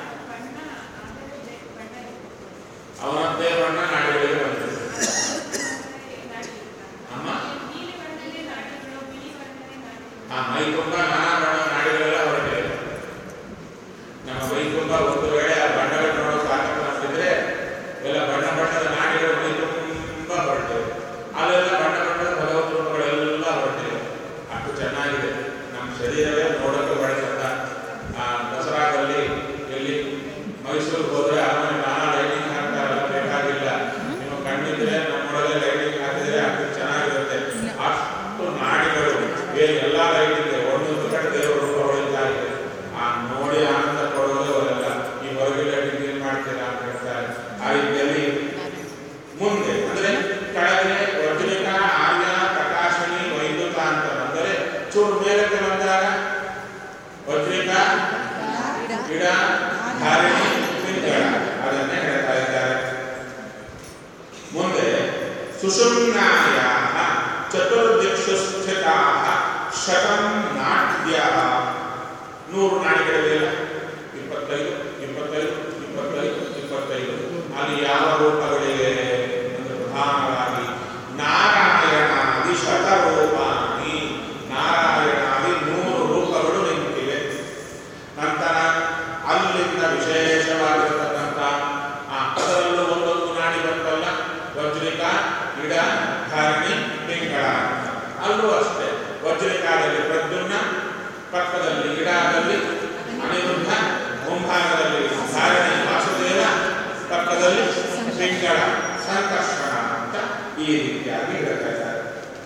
ಅವನದ್ದೇ ಬಣ್ಣ ನಾಡಿಗಳಿಗೆ ಬಂದಿದೆ ಅಮ್ಮ ಆ ಮೈಕುಂಭ ನಾನಾ ಬಣ್ಣದ ನಾಡಿಗಳೆಲ್ಲ ಹೊರಟಿದೆ ನಮ್ಮ ಮೈಕುಂಭ ಒಂದು ವೇಳೆ ಆ ಬಣ್ಣಗಳು ನೋಡೋ ಸಾಧಕ ಮಾಡ್ತಿದ್ರೆ ಎಲ್ಲ ಬಣ್ಣ ಬಣ್ಣದ ನಾಡಿಗಳು ಮೈಕುಂಭ ಹೊರಟಿವೆ ಅಲ್ಲೆಲ್ಲ ಬಣ್ಣ ಬಣ್ಣದ ಭಗವತ್ ರೂಪಗಳೆಲ್ಲ ಹೊರಟಿವೆ ಅಷ್ಟು ಚೆನ್ನಾಗಿದೆ ನಮ್ಮ ಶರೀರವೇ ನೋಡೋಕೆ ಬಹಳ ಚಂದ ಆ ದಸರಾದಲ್ಲಿ ಎಲ್ಲಿ ಮೈಸೂರು ಹೋದ್ರೆ ಆಮೇಲೆ ನಾನಾ ಲೈಟಿಂಗ್ ಹಾಕ್ತಾರಲ್ಲ ಬೇಕಾಗಿಲ್ಲ ನಿಮ್ಮ ಕಣ್ಣಿದ್ರೆ ನಮ್ಮೊಳಗೆ ಲೈಟಿಂಗ್ ಹಾಕಿದ್ರೆ ಅಷ್ಟು ಚೆನ್ನಾಗಿರುತ್ತೆ ಅಷ್ಟು ನಾಡಿಗಳು ಏನು ಎಲ್ಲ ಲೈಟ್ ಇದೆ ಒಂದೊಂದು ಕಡೆ ದೇವರ ರೂಪ ಹೊಳಿತಾ ಇದೆ ಆ ನೋಡಿ ಆನಂದ ಪಡೋದೇ ಅವರೆಲ್ಲ ಈ ಹೊರಗೆ ಲೈಟಿಂಗ್ ಏನ್ ಮಾಡ್ತೀರಾ ಅಂತ ಹೇಳ್ತಾರೆ ಆ ರೀತಿಯಲ್ಲಿ ಮುಂದೆ ಅಂದ್ರೆ ಕೆಳಗೆ ವಜ್ರಿಕ ಆರ್ಯ ಪ್ರಕಾಶನಿ ವೈದ್ಯುತ ಅಂತ ಬಂದರೆ ಚೂರು ಮೇಲಕ್ಕೆ ಬಂದಾಗ ವಜ್ರಿಕ ಗಿಡ ಧಾರಣಿ ಪಿಂಗಳ ಅದನ್ನೇ ಹೇಳ್ತಾ ಇದ್ದಾರೆ ಮುಂದೆ ಸುಷುಮ್ನಾಯ ಚತುರ್ದಿಕ್ಷು ಸ್ಥಿತ ಶತಂ ನಾಟ್ಯ ನೂರು ನಾಡಿಗಳಿವೆಯಲ್ಲ ಇಪ್ಪತ್ತೈದು ಇಪ್ಪತ್ತೈದು ಇಪ್ಪತ್ತೈದು ಇಪ್ಪತ್ತೈದು ಅಲ್ಲಿ ಯಾವ ರೂಪಗಳಿವೆ ಅಂದ್ರೆ ಪ್ರಧಾನವಾಗಿ ನಾರಾಯಣಾದಿ ಶತರೂಪಾಣಿ ನಾರಾಯಣಾದಿ ನೂರು ರೂಪಗಳು ನಿಂತಿವೆ ನಂತರ ಅಲ್ಲಿಂದ ವಿಶೇಷವಾಗಿರತಕ್ಕಂಥ ಆ ಅದರಲ್ಲೂ ಒಂದೊಂದು ನಾಡಿ ಬಂತಲ್ಲ ವಜ್ರಿಕ ಗಿಡ ಧಾರಣಿ ಪಿಂಗಳ ಅಂತ. ಅಲ್ಲೂ ಅಷ್ಟೇ ವಜ್ರಿಕಾದಲ್ಲಿ ಪ್ರದ್ಯುಮ್ನ ಪಕ್ಕದಲ್ಲಿ ಗಿಡದಲ್ಲಿ ಅನಿರುದ್ಧ ಮುಂಭಾಗದಲ್ಲಿ ಧಾರಣಿ ವಾಸುದೇವ ಪಕ್ಕದಲ್ಲಿ ಪಿಂಗಳ ಸಂಕರ್ಷಣ ಅಂತ ಈ ರೀತಿಯಾಗಿ ಹೇಳ್ತಾ ಇದ್ದಾರೆ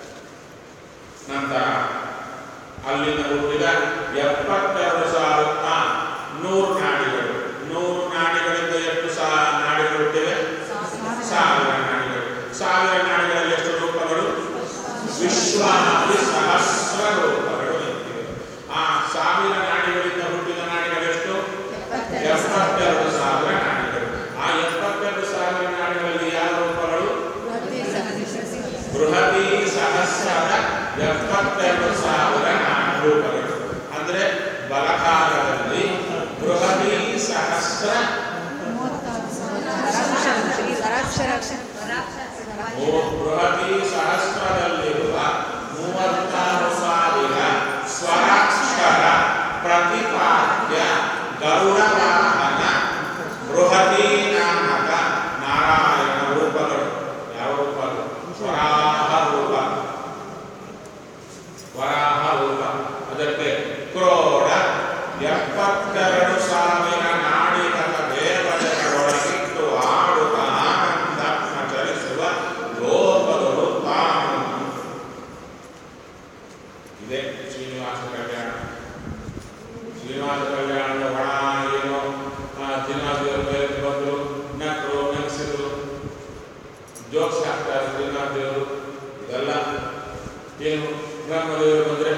ನಂತರ ಅಲ್ಲಿಂದ ಹುಟ್ಟಿದ ಎಪ್ಪತ್ತೆರಡು ಸಾವಿರ ನೂರು ನಾಡಿಗಳು ನೂರು ನಾಡಿಗಳಿಂದ ಎಷ್ಟು ಸಾ ನಾಡಿಗಳು ಹುಟ್ಟಿವೆ ಸಾವಿರ ನಾಡಿಗಳು ಸಾವಿರ ನಾಡಿಗಳಲ್ಲಿ ಎಷ್ಟು ರೂಪಗಳು ವಿಶ್ವಾದಿ ಸಹಸ್ರ ರೂಪಗಳು ನಿಂತಿವೆ ಆ ಸಾವಿರ ನಾಡಿಗಳಿಂದ ಹುಟ್ಟಿದ ನಾಡಿಗಳೆಷ್ಟು ಎಪ್ಪತ್ತೆರಡು ಸಾವಿರ ನಾಡಿಗಳು ಆ ಎಪ್ಪತ್ತೆರಡು ಸಾವಿರ ನಾಡಿಗಳಲ್ಲಿ ಯಾವ ರೂಪಗಳು ಬೃಹತಿ ಸಹಸ್ರ ಬೃಹತಿ ಸಹಸ್ರದ ಎಪ್ಪತ್ತೆರಡು ಸಾವಿರ ರೂಪಗಳು ಅಂದ್ರೆ ಬಲಭಾಗದಲ್ಲಿ ಬೃಹತಿ ಸಹಸ್ರ ಓ ಬೃಹತಿ ಸಹಸ್ರದಲ್ಲಿರುವ ಮೂವತ್ತಾರು ಸಾವಿರ ಸ್ವರಾಕ್ಷರ ಪ್ರತಿಪಾದ್ಯ ಗರುಡವಾಹನ ಬೃಹತಿ ನಾಮಕ ನಾರಾಯಣ ರೂಪಗಳು ಯಾವ ರೂಪಗಳು ಸ್ವರಾಹ ರೂಪ ವರಾಹ ರೂಪ ಅದಕ್ಕೆ ಕ್ರೋಡ ಎಪ್ಪತ್ತೆರಡು ಸಾವಿರ ನಾಡಿಗಳ ದೇವತೆಗಳೊಳಗಿಟ್ಟು ಆಡುವ ಆನಂದ ಚಲಿಸುವ ಲೋಕಗಳು ತಾನು ಇದೆ ಶ್ರೀನಿವಾಸ ಕಲ್ಯಾಣ ಶ್ರೀನಿವಾಸ ಕಲ್ಯಾಣದ ಒಣ ಏನೋ ಆ ಶ್ರೀನಿವಾಸ ದೇವರ ಮೇಲೆ ಬಂದರು ನಕ್ಕರು ನಗಿಸಿದ್ರು ಜೋಕ್ಸ್ ಹಾಕ್ತಾರೆ ಶ್ರೀನಿವಾಸ ದೇವರು ಇದೆಲ್ಲ ಏನು ಬ್ರಹ್ಮದೇವರು ಬಂದ್ರೆ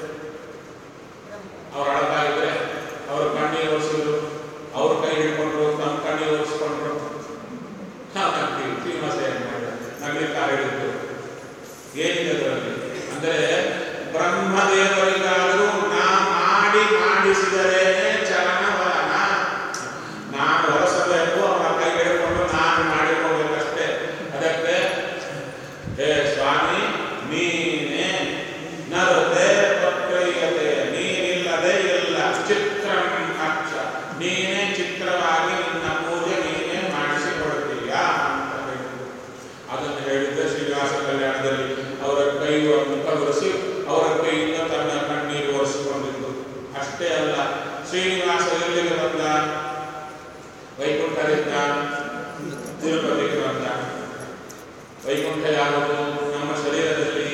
ಅವ್ರು ಅಳ್ತಾ ಇದ್ರೆ ಅವ್ರ ಕಣ್ಣೀರು ಒರೆಸಿದ್ರು ಅವ್ರ ಕೈ ಹಿಡ್ಕೊಂಡ್ರು ತಮ್ಮ ಕಣ್ಣೀರು ಒರೆಸ್ಕೊಂಡ್ರು ನಾವು ನಗ್ತೀವಿ ಶ್ರೀನಿವಾಸ ಏನು ಮಾಡಿದ ನಗ್ಲಿಕ್ಕೆ ಹೇಳಿದ್ದು ಏನಿದೆ ಅದರಲ್ಲಿ ಅಂದರೆ ಬ್ರಹ್ಮದೇವರಿಗಾದರೂ ನಾ ಮಾಡಿ ಮಾಡಿಸಿದರೆ ಚಲನವಲನ ನಾನು ಹೊರಸಬೇಕು ಅವರ ಕೈ ಹಿಡ್ಕೊಂಡು ನಾನು ಮಾಡಿಕೋಬೇಕಷ್ಟೇ ಅದಕ್ಕೆ ಹೇ ಸ್ವಾಮಿ ನೀನೇ ನರತೆ ಪ್ರಕ್ರಿಯತೆ ನೀನಿಲ್ಲದೆ ಇಲ್ಲ ಚಿತ್ರಂ ಅಕ್ಷ ನೀನೇ ಚಿತ್ರವಾಗಿ ನಿನ್ನ ಪೂಜೆ ನೀನೇ ಮಾಡಿಸಿಕೊಡ್ತೀಯಾ ಅಂತ ಹೇಳಿದ್ರು ಅದನ್ನು ಹೇಳಿದ್ದೆ ಶ್ರೀನಿವಾಸ ಕಲ್ಯಾಣದಲ್ಲಿ ಅವರ ಕೈ ಮುಖ ಒರೆಸಿ ಅವರ ಕೈಯಿಂದ ತನ್ನ ಕಣ್ಣೀರು ಒರೆಸಿಕೊಂಡಿದ್ದು ಅಷ್ಟೇ ಅಲ್ಲ ಶ್ರೀನಿವಾಸ ಎಲ್ಲಿಗೆ ಬಂದ ವೈಕುಂಠದಿಂದ ತಿರುಪತಿಗೆ ಬಂದ ವೈಕುಂಠ ಯಾವುದು ನಮ್ಮ ಶರೀರದಲ್ಲಿ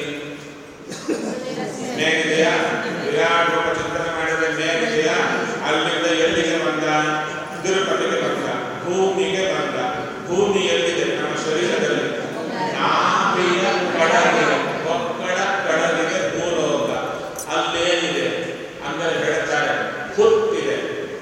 ಮೇಲಿದೆಯಾ ವಿರಾಟ್ ರೂಪ ಚಿಂತನೆ ಮಾಡಿದ ಮೇಲಿದೆಯಾ ಅಲ್ಲಿಂದ ಎಲ್ಲಿಗೆ ಬಂದ ತಿರುಪತಿಗೆ ಬಂದ ಭೂಮಿಗೆ ಬಂದ ಭೂಮಿಯಲ್ಲಿದೆ ನಮ್ಮ ಶರೀರದಲ್ಲಿ ನಾಭಿಯ ಕಡಲಿಗೆ ಒಕ್ಕಡ ಕಡಲಿಗೆ ಭೂಲೋಕ ಅಲ್ಲೇನಿದೆ ಅಂದರೆ ಹೇಳ್ತಾರೆ ಹುತ್ತಿದೆ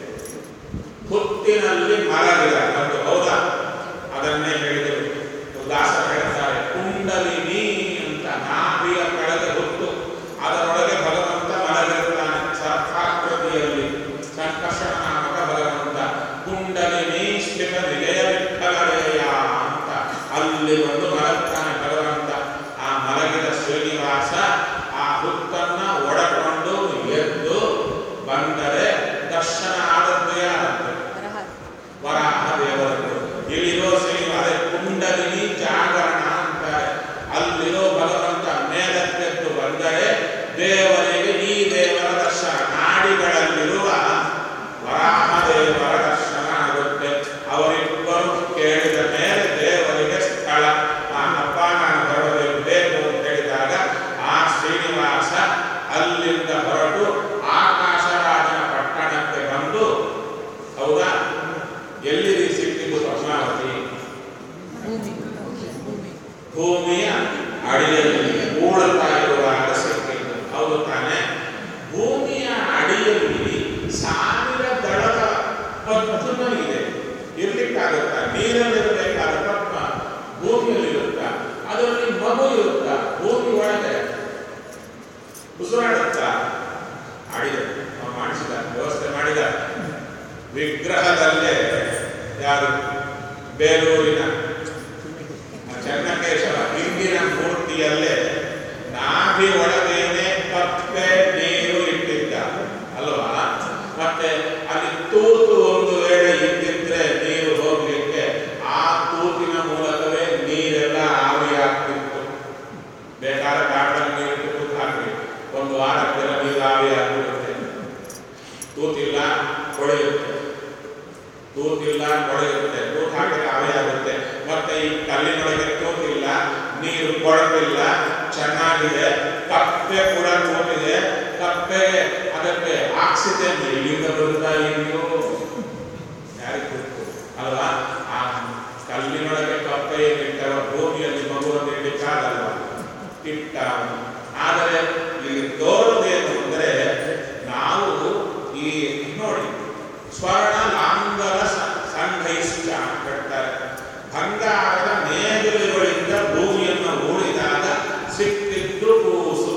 ಹುತ್ತಿನಲ್ಲಿ ಮರಗಿಲ್ಲ ಅದು ಹೌದಾ ಅದನ್ನೇ ಹೇಳಿದರು ದಾಸ ಹೇಳ್ತಾರೆ ಕುಂಡಲಿನಿ ಅಂತ ನಾಭಿಯ ಕೆಳಗೆ ಹುಟ್ಟು ಅದರೊಳಗೆ ಭಗವಂತ ಮಲಗಿರುತ್ತಾನೆ ಸರ್ಪಾಕೃತಿಯಲ್ಲಿ ಸಂಕರ್ಷಣ ನಾಮಕ ಭಗವಂತ ಕುಂಡಲಿನಿ ಸ್ಥಿತ ವಿಜಯ ವಿಠಲರೇಯ ಅಂತ ಅಲ್ಲಿ ಒಂದು ಮಲಗ್ತಾನೆ ಭಗವಂತ ಆ ಮಲಗಿದ ಶ್ರೀನಿವಾಸ ಆ ಹುತ್ತನ್ನ ಒಡಕೊಂಡು ಎದ್ದು ಬಂದರೆ ದರ್ಶನ ಆದದ್ದು ಯಾರದ್ದು ವರಹ ವರಾಹ ದೇವರದ್ದು ಇಲ್ಲಿರೋ ಶ್ರೀನಿವಾಸ ಕುಂಡಲಿನಿ ಜಾಗರಣ ಅಂತಾರೆ ಅಲ್ಲಿರೋ ಭಗವಂತ ಮೇಲಕ್ಕೆದ್ದು ಬಂದರೆ ದೇವರಿಗೆ ಈ ದೇವರ ದರ್ಶನ ನಾಡಿಗಳಲ್ಲಿರುವ ವರಾಹ ದೇವರ ದರ್ಶನ ಆಗುತ್ತೆ ಅವರಿಬ್ಬರು ಕೇಳಿದ ಮೇಲೆ ದೇವರಿಗೆ ಸ್ಥಳ ಆ ಹಬ್ಬ ನಾನು ಹೊರಡಬೇಕು ಬೇಕು ಅಂತ ಹೇಳಿದಾಗ ಆ ಶ್ರೀನಿವಾಸ ಅಲ್ಲಿಂದ ಹೊರಟು ಆಕಾಶರಾಜನ ಪಟ್ಟಣಕ್ಕೆ ಬಂದು ಹೌದಾ ಎಲ್ಲಿದೆ ಸಿಕ್ಕಿದ್ದು ಪದ್ಮಾವತಿ ಭೂಮಿ ಭೂಮಿ ಭೂಮಿಯ ಅಡಿಯಲ್ಲಿ ಉಳುತ್ತಾ ಇರುವಾಗ ಸಿಕ್ಕಿದ್ದು ಹೌದು ತಾನೆ ಭೂಮಿಯ ಅಡಿಯಲ್ಲಿ ಸಾವಿರ ದಳದ ಪದ್ಮ ಇದೆ ಇರ್ಲಿಕ್ಕಾಗುತ್ತ ನೀರಲ್ಲಿರಬೇಕಾದ ಪದ್ಮ ಭೂಮಿಯಲ್ಲಿರುತ್ತ ಅದರಲ್ಲಿ ಮಗು ಇರುತ್ತ ಭೂಮಿ ಒಳಗೆ ಉಸಿರಾಡುತ್ತಾ ಆಡಿದ ನಾವು ಮಾಡಿಸಿದ ವ್ಯವಸ್ಥೆ ಮಾಡಿದ ವಿಗ್ರಹದಲ್ಲೇ ಯಾರು ಬೇಲೂರಿನ ಚನ್ನಕೇಶವ ಹಿಂದಿನ ಮೂರ್ತಿಯಲ್ಲೇ ನಾಭಿ ಒಳಗೇನೆ ಕಪ್ಪೆ ನೀರು ಇಟ್ಟಿದ್ದ ಅಲ್ವಾ ಮತ್ತೆ ಅಲ್ಲಿ ತೂತು ಒಂದು ವೇಳೆ ಇದ್ದಿದ್ರೆ ನೀರು ಹೋಗ್ಲಿಕ್ಕೆ ಆ ತೂತಿನ ಮೂಲಕವೇ ನೀರೆಲ್ಲ ಆವಿಯಾಗ್ತಿತ್ತು ಬೇಕಾದ ಕಾಟನ್ ನೀರು ತೂತು ಹಾಕಿ ಒಂದು ವಾರಕ್ಕೆಲ್ಲ ನೀರು ಆವಿಯಾಗ್ಬಿಡುತ್ತೆ ತೂತಿಲ್ಲ ಹೊಳೆಯುತ್ತೆ ತೂತಿಲ್ಲ ಕೊಳೆಯುತ್ತೆ ತೂತು ಹಾಕಿದ್ರೆ ಅವೇ ಆಗುತ್ತೆ ಮತ್ತೆ ಈ ಕಲ್ಲಿನೊಳಗೆ ತೂತಿಲ್ಲ ನೀರು ಕೊಳತಿಲ್ಲ ಚೆನ್ನಾಗಿದೆ ಕಪ್ಪೆ ಕೂಡ ತೂತಿದೆ ಕಪ್ಪೆಗೆ ಅದಕ್ಕೆ ಆಕ್ಸಿಜನ್ ಎಲ್ಲಿಂದ ಬರುತ್ತಾ ಇದೆಯೋ ಯಾರಿಗೆ ಗೊತ್ತು ಅಲ್ವಾ ಆ ಕಲ್ಲಿನೊಳಗೆ ಕಪ್ಪೆ ಇಟ್ಟವ ಭೂಮಿಯಲ್ಲಿ ಮಗುವನ್ನು ಇಡಲಿಕ್ಕಾಗಲ್ವ ಇಟ್ಟ ಆದರೆ ಇಲ್ಲಿ ತೋರುವುದೇನು ಅಂದರೆ ನಾವು ಈ ನೋಡಿ ಸ್ವರ್ಣ ಲಾಂಗಲ ಸ- ಸಂಘೈಶ್ಚ ಅಂತ ಹೇಳ್ತಾರೆ ಬಂಗಾರದ ನೇಗಿಲುಗಳಿಂದ ಭೂಮಿಯನ್ನು ಹೂಡಿದಾಗ ಸಿಕ್ಕಿದ್ದು ಕೂಸು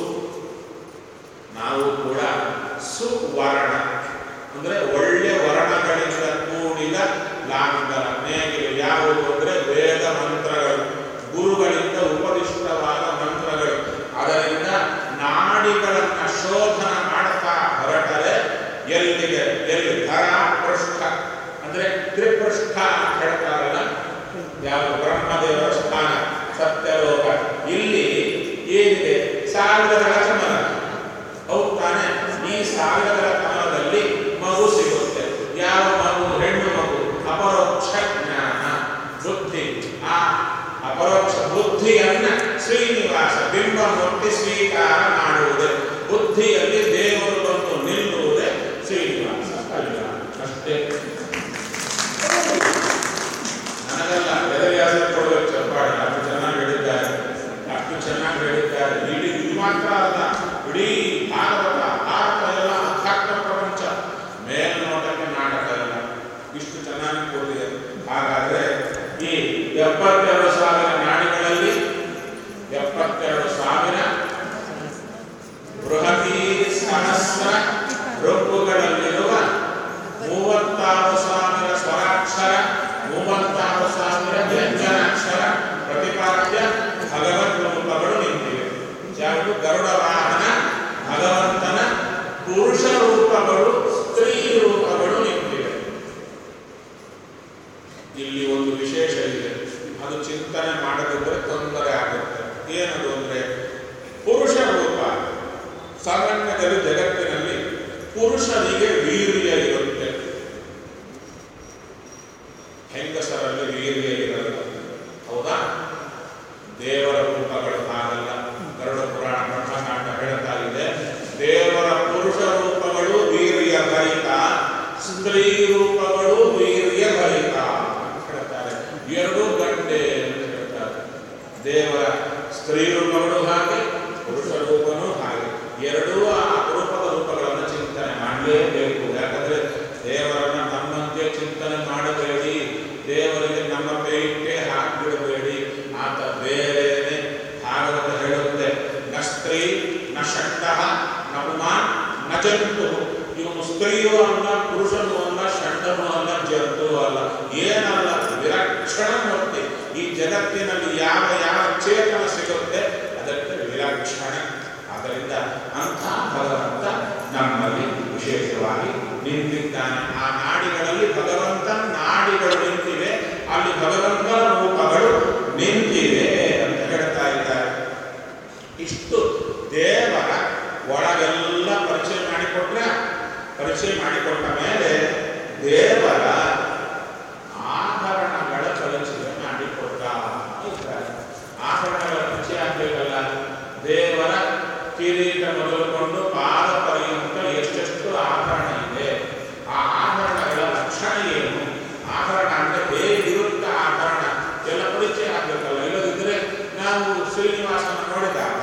ನಾವು ಕೂಡ ಸುವರ್ಣ ಅಂದ್ರೆ ಒಳ್ಳೆ ವರ್ಣಗಳಿಂದ ಕೂಡಿದ ಲಾಂಗಲ ನೇಗಿಲು ಯಾವುದು ಅಂದ್ರೆ ವೇದ ಮಂತ್ರಗಳು ಗುರುಗಳಿಂದ ಉಪದಿಷ್ಟವಾದ ಮಂತ್ರಗಳು ಅದರಿಂದ ನಾಡಿಗಳನ್ನ ಶೋಧನ ಮಾಡ್ತಾ ಹೊರಟರೆ ಎಲ್ಲಿಗೆ ಎಲ್ಲಿ ಧರ ಪೃಷ್ಠ ಅಂದ್ರೆ ತ್ರಿಪೃಷ್ಠ ಅಂತ ಹೇಳ್ತಾರಲ್ಲ ಯಾವ ಬ್ರಹ್ಮದೇವರ ಸ್ಥಾನ ಸತ್ಯಲೋಕ ಇಲ್ಲಿ ಏನಿದೆ ಸಾವಿರಗಳ ಕಮಲ ಹೌದು ತಾನೆ ಈ ಸಾವಿರಗಳ ಕಮಲದಲ್ಲಿ ಮಗು ಸಿಗುತ್ತೆ ಯಾವ ಮಗು ಹೆಣ್ಣು ಮಗು ಅಪರೋಕ್ಷ ಜ್ಞಾನ ಬುದ್ಧಿ ಆ ಅಪರೋಕ್ಷ ಬುದ್ಧಿಯನ್ನ ಶ್ರೀನಿವಾಸ ಬಿಂಬ ಮುಟ್ಟಿ ಸ್ವೀಕಾರ ಮಾಡುವುದೇ ಬುದ್ಧಿಯಲ್ಲಿ ದೇವರು ಬಂದು ನಿಲ್ಲುವುದೇ ಶ್ರೀನಿವಾಸ ಕಲ್ಯಾಣ ಅಷ್ಟೇ ನನಗಲ್ಲ ವೇದವ್ಯಾಸರು ಕೊಡಬೇಕು ಚಪ್ಪಾಳೆ ಅಷ್ಟು ಚೆನ್ನಾಗಿ ಹೇಳಿದ್ದಾರೆ ಅಷ್ಟು ಚೆನ್ನಾಗಿ ಹೇಳಿದ್ದಾರೆ ಇಡೀ ಇದು ಮಾತ್ರ ಅಲ್ಲ ಇಡೀ ಭಾಗವತ ಭಾರತ ಎಲ್ಲ ಅಧ್ಯಾತ್ಮ ಪ್ರಪಂಚ ಮೇಲ್ನೋಟಕ್ಕೆ ನಾಟಕ ಎಲ್ಲ ಇಷ್ಟು ಚೆನ್ನಾಗಿ ಕೊಟ್ಟಿದೆ ಹಾಗಾದ್ರೆ ಈ ಎಪ್ಪತ್ತೆರಡು ಸಾವಿರ ನಾಡಿಗಳಲ್ಲಿ ಎಪ್ಪತ್ತೆರಡು ಸಾವಿರ ಬೃಹತಿ ಸಹಸ್ರ ರೂಪುಗಳಲ್ಲಿರುವ ಮೂವತ್ತಾರು ಸಾವಿರ ಸ್ವರಾಕ್ಷರ ಮೂವತ್ತಾರು ಸಾವಿರ ವ್ಯಂಜನಾಕ್ಷರ ಪ್ರತಿಪಾದ್ಯ ಭಗವದ್ ರೂಪಗಳು ನಿಂತಿವೆ ಯಾವುದು ಗರುಡ ವಾಹನ ಭಗವಂತನ ಪುರುಷ ರೂಪಗಳು ಸ್ತ್ರೀ ರೂಪಗಳು ನಿಂತಿವೆ ಇಲ್ಲಿ ಒಂದು ವಿಶೇಷ ಇದೆ ಅದು ಚಿಂತನೆ ಮಾಡದಿದ್ದರೆ ತೊಂದರೆ ಆಗುತ್ತೆ ಏನದು ಅಂದ್ರೆ ಪುರುಷ ರೂಪ ಸಾಮಾನ್ಯದಲ್ಲಿ ಜಗತ್ತಿನಲ್ಲಿ ಪುರುಷನಿಗೆ ವೀರ್ಯ ಇರುತ್ತೆ ಹೆಂಗಸರಲ್ಲಿ ವೀರ್ಯ ಇರಲ್ಲ ಹೌದಾ ದೇವರ ರೂಪಗಳು ಹಾಗಲ್ಲ ಗರುಡ ಪುರಾಣ ಬ್ರಹ್ಮಕಾಂಡ ಹೇಳ್ತಾ ಇದೆ ದೇವರ ಪುರುಷ ರೂಪಗಳು ವೀರ್ಯ ಭರಿತ ಸ್ತ್ರೀ ರೂಪಗಳು ವೀರ್ಯ ಭರಿತ ಅಂತೂ ಅಲ್ಲ ಏನಲ್ಲ ವಿಲಕ್ಷಣ ಮೂರ್ತಿ ಈ ಜಗತ್ತಿನಲ್ಲಿ ಯಾವ ಯಾವ ಚೇತನ ಸಿಗುತ್ತೆ ಅದಕ್ಕೆ ವಿಲಕ್ಷಣ ಆದ್ದರಿಂದ ಅಂಥ ಭಗವಂತ ನಮ್ಮಲ್ಲಿ ವಿಶೇಷವಾಗಿ ನಿಂತಿದ್ದಾನೆ ಆ ನಾಡಿಗಳಲ್ಲಿ ಭಗವಂತನ ನಾಡಿಗಳು ನಿಂತಿವೆ ಅಲ್ಲಿ ಭಗವಂತನ ರೂಪಗಳು ನಿಂತಿವೆ ಅಂತ ಹೇಳ್ತಾ ಇದ್ದಾರೆ ಇಷ್ಟು ದೇವರ ಒಳಗೆಲ್ಲ ಪರಿಚಯ ಮಾಡಿಕೊಟ್ರೆ ಪರಿಚಯ ಮಾಡಿಕೊಟ್ಟ ಮೇಲೆ ದೇವರ ಆಭರಣಗಳ ಪರಿಚಯ ಮಾಡಿಕೊಟ್ಟ ಇದ್ದಾರೆ ಆಭರಣಗಳ ಪರಿಚಯ ಆಗಬೇಕಲ್ಲ ದೇವರ ಕಿರೀಟ ಮೊದಲುಕೊಂಡು ಪಾದ ಪರ್ಯಂತ ಎಷ್ಟೆಷ್ಟು ಆಭರಣ ಇದೆ ಆ ಆಭರಣಗಳ ಲಕ್ಷಣ ಏನು ಆಭರಣ ಅಂದ್ರೆ ಹೇಗಿರುತ್ತೆ ಆಭರಣ ಎಲ್ಲ ಪರಿಚಯ ಆಗಬೇಕಲ್ಲ ಇಲ್ಲದಿದ್ರೆ ನಾವು ಶ್ರೀನಿವಾಸನ ನೋಡಿದಾಗ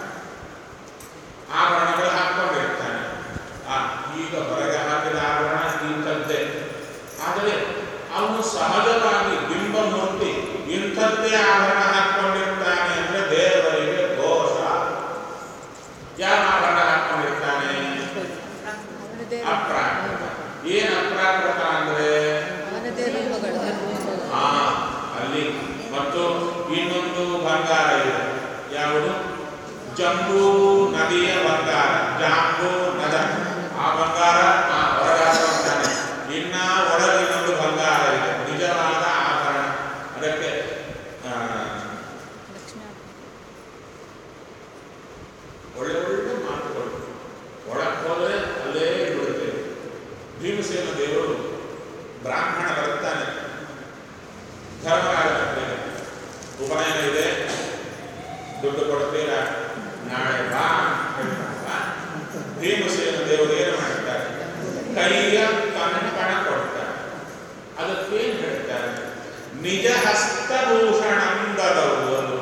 ಆಭರಣಗಳು ಹಾಕೊಂಡಿರ್ತಾನೆ ಆ ಈಗ ಹೊರಗೆ ಹಾಕಿದ ಆಭರಣ ಇಂಥದ್ದೇ ಆದರೆ ಅವನು ಸಹಜವಾಗಿ ಬಿಂಬ ಮೂರ್ತಿ ಇಂಥದ್ದೇ ಆಭರಣ ಹಾಕೊಂಡಿರ್ತಾನೆ ಅಂದ್ರೆ ದೇವರಿಗೆ ದೋಷ ಯಾವ ಆಭರಣ ಹಾಕೊಂಡಿರ್ತಾನೆ ಅವನದೇ ಅಪ್ರಾಕೃತ ಏನ್ ಅಪ್ರಾಕೃತ ಅಂದ್ರೆ ಅವನದೇ ರೂಪಗಳು ರೂಪಗಳು. ಆ ಅಲ್ಲಿ ಮತ್ತು ಇನ್ನೊಂದು ಬಂಗಾರ ಇದೆ ಯಾವುದು ಜಂಬೂ ನದಿಯ ಬಂಗಾರ ಜಾಂಬೂ ನದ ಆ ಬಂಗಾರ ಆ ಹೊರಗಾಗ್ತಾನೆ ಇನ್ನ ಒಳಗೆ ಇನ್ನೊಂದು ಬಂಗಾರ ಇದೆ ನಿಜವಾದ ಆಭರಣ ಅದಕ್ಕೆ ಆ, ಲಕ್ಷ್ಮೀ ಒಳ್ಳೆ ಒಳ್ಳೆ ಮಾತುಗಳು ಒಳಗೆ ಹೋದರೆ ಅಲ್ಲೇ ಬಿಡುತ್ತೇವೆ ಭೀಮಸೇನ ದೇವರು ಬ್ರಾಹ್ಮಣ ಬರ್ತಾನೆ ಧರ್ಮರಾಜ ಹತ್ರ ಉಪನಯನ ಇದೆ ದುಡ್ಡು ಕೊಡ್ತೀರಾ ನಾಳೆ ಬಾ ಅಂತ ಹೇಳ್ತಾರಲ್ಲ. ಭೀಮಸೇನ ದೇವರು ಏನು ಮಾಡ್ತಾರೆ ಕೈಯ ಕಂಕಣ ಕೊಡ್ತಾರೆ ಅದಕ್ಕೇನು ಹೇಳ್ತಾರೆ ನಿಜ ಹಸ್ತಭೂಷಣಂದದವು ಒಂದು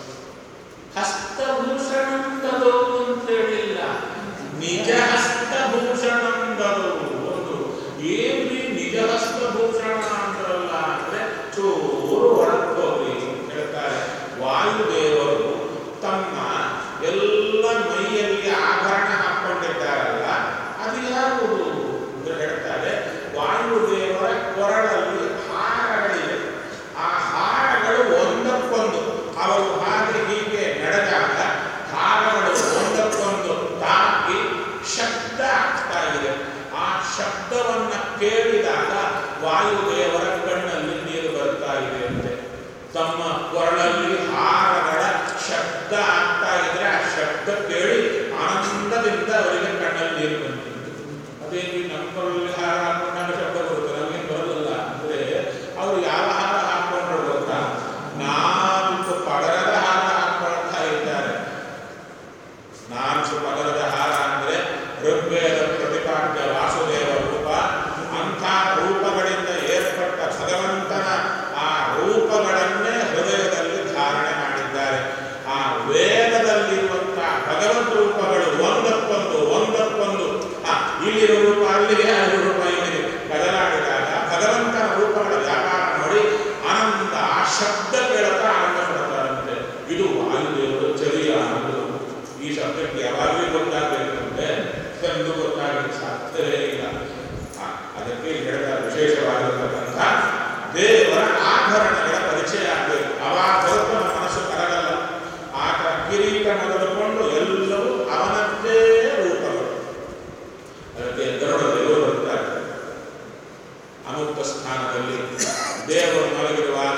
ಹಸ್ತಭೂಷಣಂದದು ಅಂತ ಹೇಳಿಲ್ಲ ನಿಜ ಹಸ್ತಭೂಷಣಂದದು ಒಂದು ಏನ್ರಿ ನಿಜ ಹಸ್ತಭೂಷಣ ಅಂತಾರಲ್ಲ ಅಂದ್ರೆ ಚೂರು ಒಳಗೆ ಹೋಗ್ಲಿ ಅಂತ ಹೇಳ್ತಾರೆ ವಾಯುದೇವರು ತಮ್ಮ ಎಲ್ಲ ಮೈಯಲ್ಲಿ ಆಭರಣ ಹಾಕೊಂಡಿದ್ದಾರಲ್ಲ ಅದು ಯಾವುದು ಅಂತ ಹೇಳ್ತಾರೆ ವಾಯುದೇವರ ಕೊರಳಲ್ಲಿ ಹಾರಗಳಿವೆ ಆ ಹಾರಗಳು ಒಂದಕ್ಕೊಂದು ಅವರು ಹಾಗೆ ಹೀಗೆ ನಡೆದಾಗ ಹಾರಗಳು ಒಂದಕ್ಕೊಂದು ತಾಕಿ ಶಬ್ದ ಆಗ್ತಾ ಇದೆ ಆ ಶಬ್ದವನ್ನ ಕೇಳಿದಾಗ ವಾಯುದೇವರ ಕಣ್ಣಲ್ಲಿ ನೀರು ಬರ್ತಾ ಇದೆ ಅಂತೆ ತಮ್ಮ ಕೊರಳಲ್ಲಿ ಹಾರಗಳ ಶಬ್ದ ಆಗ್ತಾ ಇದ್ರೆ ಆ ಶಬ್ದ ಕೇಳಿ ಆನಂದದಿಂದ ಅವರಿಗೆ ಕಣ್ಣಲ್ಲಿ ನೀರು ಬಂದಿತ್ತು ಅದೇ ನೀವು ನಮ್ಮ ಕೊರಳಲ್ಲಿ ಹಾರ ಹಾಕೊಂಡಾಗ ಶಬ್ದ ಬರುತ್ತೆ ನಮಗೆ ಬರಲಿಲ್ಲ ಅಂದ್ರೆ ಅವರು ಯಾವ ಹಾರ ಹಾಕೊಂಡ್ರು ಗೊತ್ತಾ ನಾಲ್ಕು ಪದರದ ಹಾರ ಹಾಕೊಳ್ತಾ ಇದ್ದಾರೆ ನಾಲ್ಕು ಪದರದ ಹಾರ ಅಂದ್ರೆ ಋಗ್ವೇದ ಪ್ರತಿಪಾದ್ಯ ವಾಸುದೇವ ರೂಪ ಅಂಥ ರೂಪಗಳಿಂದ ಏರ್ಪಟ್ಟ ಭಗವಂತನ ಆ ರೂಪಗಳನ್ನೇ ಹೃದಯದಲ್ಲಿ ಧಾರಣೆ ಮಾಡಿದ್ದಾರೆ ಆ ವೇದದಲ್ಲಿರುವಂತಹ ಭಗವತ್ ರೂಪಗಳು ಒಂದಕ್ಕೊಂದು ಒಂದಕ್ಕೊಂದು ಆ, ಇಲ್ಲಿರೋ ರೂಪ ಅಲ್ಲಿಗೆ ಅಲ್ಲಿ ರೂಪ ಇಲ್ಲಿಗೆ ಬದಲಾಡಿದಾಗ ಭಗವಂತನ ರೂಪಗಳ ವ್ಯಾಪಾರ ನೋಡಿ ಆನಂದ ಆ ಶಬ್ದ ಕೇಳುತ್ತಾ ಆನಂದ ಪಡ್ತಾರಂತೆ ಇದು ವಾಯುದೇವರು ಚಳಿಯ ಅನ್ನೋದು ಈ ಶಬ್ದಕ್ಕೆ ಯಾವಾಗಲೂ ಗೊತ್ತಾಗಬೇಕಂದ್ರೆ ಎಂದು ಗೊತ್ತಾಗಲಿಕ್ಕೆ ಸಾಧ್ಯವೇ ಇಲ್ಲ ಆ, ಅದಕ್ಕೆ ಇಲ್ಲಿ ಹೇಳ್ತಾರೆ ವಿಶೇಷವಾಗಿರತಕ್ಕಂಥ ದೇವರ ಆಭರಣಗಳ ಪರಿಚಯ ಆಗಬೇಕು ಅವಾಗ ಹೊರತು ನಮ್ಮ ಮನಸ್ಸು ಕರಗಲ್ಲ ಆತ ಕಿರೀಟ ಮೊದಲುಕೊಂಡು ಎಲ್ಲವೂ ಅವನದ್ದೇ ರೂಪಗಳು ಅದಕ್ಕೆ ಗರುಡ ದೇವರು ಬರ್ತಾರೆ ಅಮುಕ್ತ ಸ್ಥಾನದಲ್ಲಿ ದೇವರು ಮಲಗಿರುವಾಗ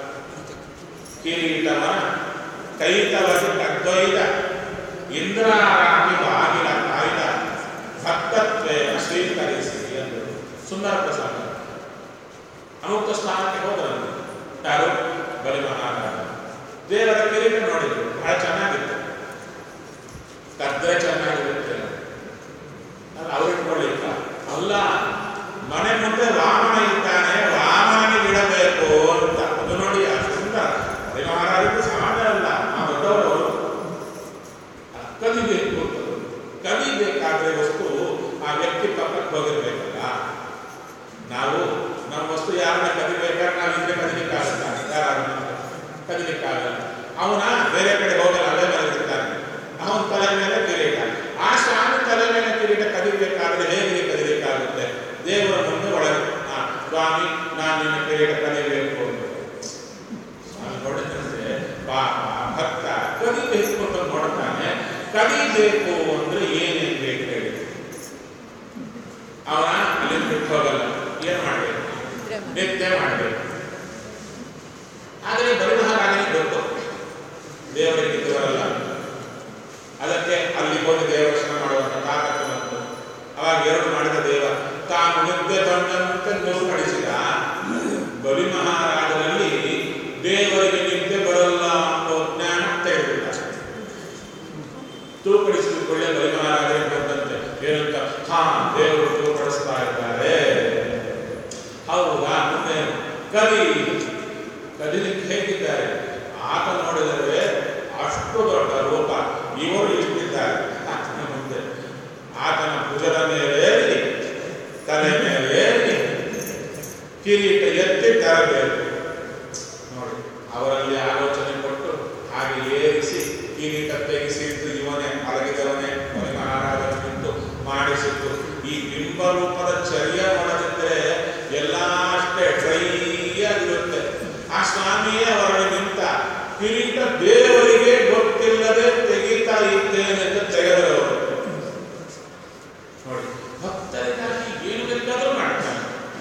ಕಿರೀಟವ ಕೈತವಸಿ ಕದ್ದೊಯ್ದ ಇಂದ್ರಾರಾಮಿ ಬಾಗಿಲ ಕಾಯ್ದ ಭಕ್ತತ್ವೇನ ಸ್ವೀಕರಿಸಿ ಎಂದರು ಸುಂದರ ಪ್ರಸಂಗ ಅಮುಕ್ತ ಸ್ಥಾನಕ್ಕೆ ಹೋದ್ರಂತೆ ಯಾರು ಬಲಿ ಮಹಾರಾಜ ದೇವರ ಕಿರೀಟ ನೋಡಿದ್ರು ಬಹಳ ಚೆನ್ನಾಗಿತ್ತು ಕದ್ರೆ ಚೆನ್ನಾಗಿರುತ್ತೆ ಅಲ್ಲ ಅವ್ರು ಇಟ್ಕೊಳ್ಳಿಕ್ಕ ಅಲ್ಲ ಮನೆ ಮುಂದೆ ವಾಮನ ಇದ್ದಾನೆ ವಾಮನಿಗೆ ಇಡಬೇಕು ಅಂತ ಅದು ನೋಡಿ ಆ ಸುಂದರ ಬಲಿ ಮಹಾರಾಜರು ಸಮಾಜ ಅಲ್ಲ ಆ ದೊಡ್ಡವರು ಕಲಿಬೇಕು ಅಂತ. ಕಲಿಬೇಕಾದ್ರೆ ವಸ್ತು ಆ ವ್ಯಕ್ತಿ ಪಕ್ಕಕ್ಕೆ ಹೋಗಿರ್ಬೇಕಲ್ಲ ನಾವು ನಮ್ಮ ವಸ್ತು ಯಾರನ್ನ ಕದಿಬೇಕಾದ್ರೆ ನಾವು ಹಿಂದೆ ಕದಿಲಿಕ್ಕಾಗಲ್ಲ ಯಾರನ್ನ ಕದಿಲಿಕ್ಕಾಗಲ್ಲ ಅವನ ಬೇರೆ ಕಡೆ ಹೋಗಲ್ಲ ಅಲ್ಲೇ ಮಲಗಿರ್ತಾನೆ ಅವನ ತಲೆ ಮೇಲೆ ಕಿರೀಟ ಆ ಸ್ವಾಮಿ ತಲೆ ಮೇಲೆ ಕಿರೀಟ ಕದಿಬೇಕಾದ್ರೆ ಹೇಗೆ ಕದಿಲಿಕ್ಕಾಗುತ್ತೆ ದೇವರ ಮುಂದೆ ಒಳಗೆ ಆ, ಸ್ವಾಮಿ ಸ್ವಾಮಿ ನಾನು ನಿನ್ನ ಕಿರೀಟ ಕಲಿಬೇಕು ಅಂತ ಸ್ವಾಮಿ ನೋಡಿದ್ರೆ ಪಾಪ ಭಕ್ತ ಕಲಿಬೇಕು ಅಂತ ನೋಡ್ತಾನೆ ಕಲಿಬೇಕು ಅಂದ್ರೆ ಏನೇನು ಬೇಕು ಹೇಳಿ ಅವನ ಅಲ್ಲಿ ಬಿಟ್ಟು ಹೋಗಲ್ಲ ಏನ್ ಮಾಡ್ಬೇಕು ನಿದ್ರೆ ಮಾಡಿ. ನಿತ್ಯ ಮಾಡಬೇಕು ಆದರೆ ಬರುಮಹಾರಾಜನಿಗೆ ಗೊತ್ತು ದೇವರಿಗೆ ಇದು ಬರಲ್ಲ ಅದಕ್ಕೆ ಅಲ್ಲಿ ಹೋಗಿ ದೇವದರ್ಶನ ಮಾಡುವಂತ ತಾಕತ್ತು ಬಂತು ಅವಾಗ ಎರಡು ಮಾಡಿದ ದೇವ ತಾನು ನಿತ್ಯ ಬಂದಂತೆ ತೋರ್ಪಡಿಸಿದ ಬಲಿ ಮಹಾರಾಜನಲ್ಲಿ ದೇವರಿಗೆ ನಿದ್ದೆ ಬರಲ್ಲ ಅನ್ನೋ ಜ್ಞಾನ ತೆಗೆದುಬಿಟ್ಟ ತೂಕಡಿಸಿದ ಕೊಳ್ಳೆ ಬಲಿ ಮಹಾರಾಜರಿಗೆ ಬಂದಂತೆ ಏನಂತ ಹಾ ದೇವರು ತೂಕಡಿಸ್ತಾ ಇದ್ದಾರೆ ಹೌದಾ ಮುಂದೆ ಕಲಿ ಕಲಿಲಿಕ್ಕೆ ಹೇಗಿದ್ದಾರೆ ಆತ ನೋಡಿದರೆ ಅಷ್ಟು ದೊಡ್ಡ ರೂಪ ಇವರು ಇಷ್ಟಿದ್ದಾರೆ ಆತನ ಮುಂದೆ ಆತನ ಭುಜದ ಮೇಲೇರಿ ತಲೆ ಮೇಲೇರಿ ಕಿರೀಟ ಎತ್ತಿ ತರಬೇಕು ನೋಡಿ ಅವರಲ್ಲಿ ಆಲೋಚನೆ ಕೊಟ್ಟು ಹಾಗೆ ಏರಿಸಿ ಕಿರೀಟ ತೆಗೆಸಿದ್ದು ಇವನೇ ಅಲಗಿದವನೇ ಮಹಾರಾಜನ ನಿಂತು ಮಾಡಿಸಿದ್ದು ಈ ಬಿಂಬ ರೂಪದ ಚರ್ಯ ಮಾಡದಿದ್ದರೆ ಎಲ್ಲ ಅಷ್ಟೇ ಡ್ರೈ ಆಗಿರುತ್ತೆ ಆ ಸ್ವಾಮಿಯೇ ಅವರಲ್ಲಿ ನಿಂತ ಕಿರೀಟ ದೇವರಿಗೆ ಗೊತ್ತಿಲ್ಲದೆ ತೆಗಿತಾ ಇದ್ದೇನೆ ಅಂತ ತೆಗೆದವರು ನೋಡಿ ಭಕ್ತರಿಗಾಗಿ ಏನು ಬೇಕಾದರೂ ಮಾಡ್ತಾನೆ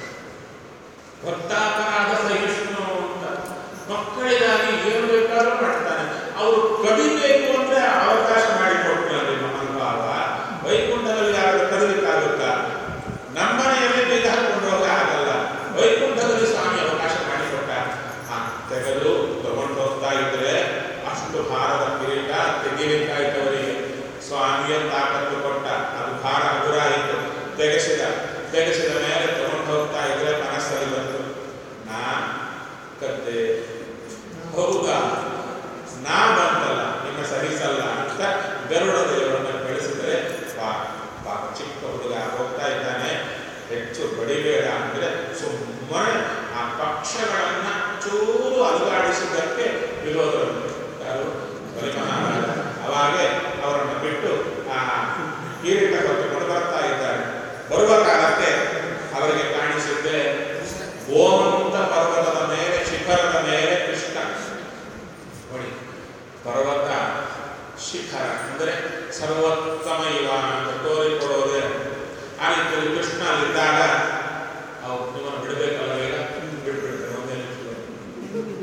ಭಕ್ತಾಪರಾಧ ಸಹಿಷ್ಣು ಅಂತ ಮಕ್ಕಳಿಗಾಗಿ ಏನು ಬೇಕಾದ್ರೂ ಮಾಡ್ತಾನೆ ಅವರು ಕದಿಬೇಕು ಅಂದ್ರೆ ಅವಕಾಶ ಮಾಡಿಕೊಡ್ತಾರೆ ಮಹಾನುಭಾವ ವೈಕುಂಠದಲ್ಲಿ ಯಾರಾದ್ರೂ ಕದಿಲಿಕ್ಕಾಗುತ್ತಾ ನಮ್ಮನೆಯಲ್ಲಿ ಬೀಗ ಹಾಕೊಂಡು ಹೋಗ ಆಗಲ್ಲ ವೈಕುಂಠದಲ್ಲಿ ಸ್ವಾಮಿ ಅವಕಾಶ ಮಾಡಿಕೊಟ್ಟ ಹಾ ತೆಗೆದು ತಗೊಂಡು ಹೋಗ್ತಾ ಇದ್ರೆ ಅಷ್ಟು ಭಾರದ ಕಿರೀಟ ತೆಗಿಲಿಕ್ಕಾಯ್ತವರಿಗೆ ಸ್ವಾಮಿಯ ತಾಕತ್ತು ಕೊಟ್ಟ ಅದು ಭಾರ ಹಗುರ ಆಯಿತು ತೆಗೆಸಿದ ತೆಗೆಸಿದ ಮೇಲೆ ತಗೊಂಡು ಹೋಗ್ತಾ ಇದ್ರೆ ಮನಸ್ಸಲ್ಲಿ ಬಂತು ನಾ ಕದ್ದೆ ಹೌದಾ ನಾ ಬಂತಲ್ಲ ನಿಮ್ಮ ಸಹಿಸಲ್ಲ ಅಂತ ಗರುಡ ದೇವರನ್ನ ಬೆಳೆಸಿದರೆ ಪಾ ಪಾಪ ಚಿಕ್ಕ ಹುಡುಗ ಹೋಗ್ತಾ ಇದ್ದಾನೆ ಹೆಚ್ಚು ಬಡಿಬೇಡ ಅಂದ್ರೆ ಸುಮ್ಮನೆ ಆ ಪಕ್ಷಗಳನ್ನ ಚೂರು ಅಲುಗಾಡಿಸಿದ್ದಕ್ಕೆ ವಿರೋಧ ಬಂತು. ಯಾರು ಬಲಿಮಹಾರಾಜ ಅವಾಗೆ ಅವರನ್ನು ಬಿಟ್ಟು ಆ ಕಿರೀಟ ಹೊತ್ತುಕೊಂಡು ಬರ್ತಾ ಇದ್ದಾನೆ ಬರುವ ಕಾಲಕ್ಕೆ ಅವರಿಗೆ ಕಾಣಿಸಿದ್ದೆ ಗೋಮಂತ ಪರ್ವತದ ಮೇಲೆ ಶಿಖರದ ಮೇಲೆ ಕೃಷ್ಣ ನೋಡಿ ಪರ್ವತ ಶಿಖರ ಅಂದರೆ ಸರ್ವೋತ್ತಮ ಇವ ಅಂತ ತೋರಿಕೊಡೋದೇ ಆ ರೀತಿಯಲ್ಲಿ ಕೃಷ್ಣ ಅಲ್ಲಿದ್ದಾಗ ಅವ್ರು ನಿಮ್ಮನ್ನು ಬಿಡಬೇಕಲ್ಲ ಈಗ ಬಿಟ್ಬಿಡ್ತಾರೆ ಒಂದೇ ನಿಮಿಷದಲ್ಲಿ.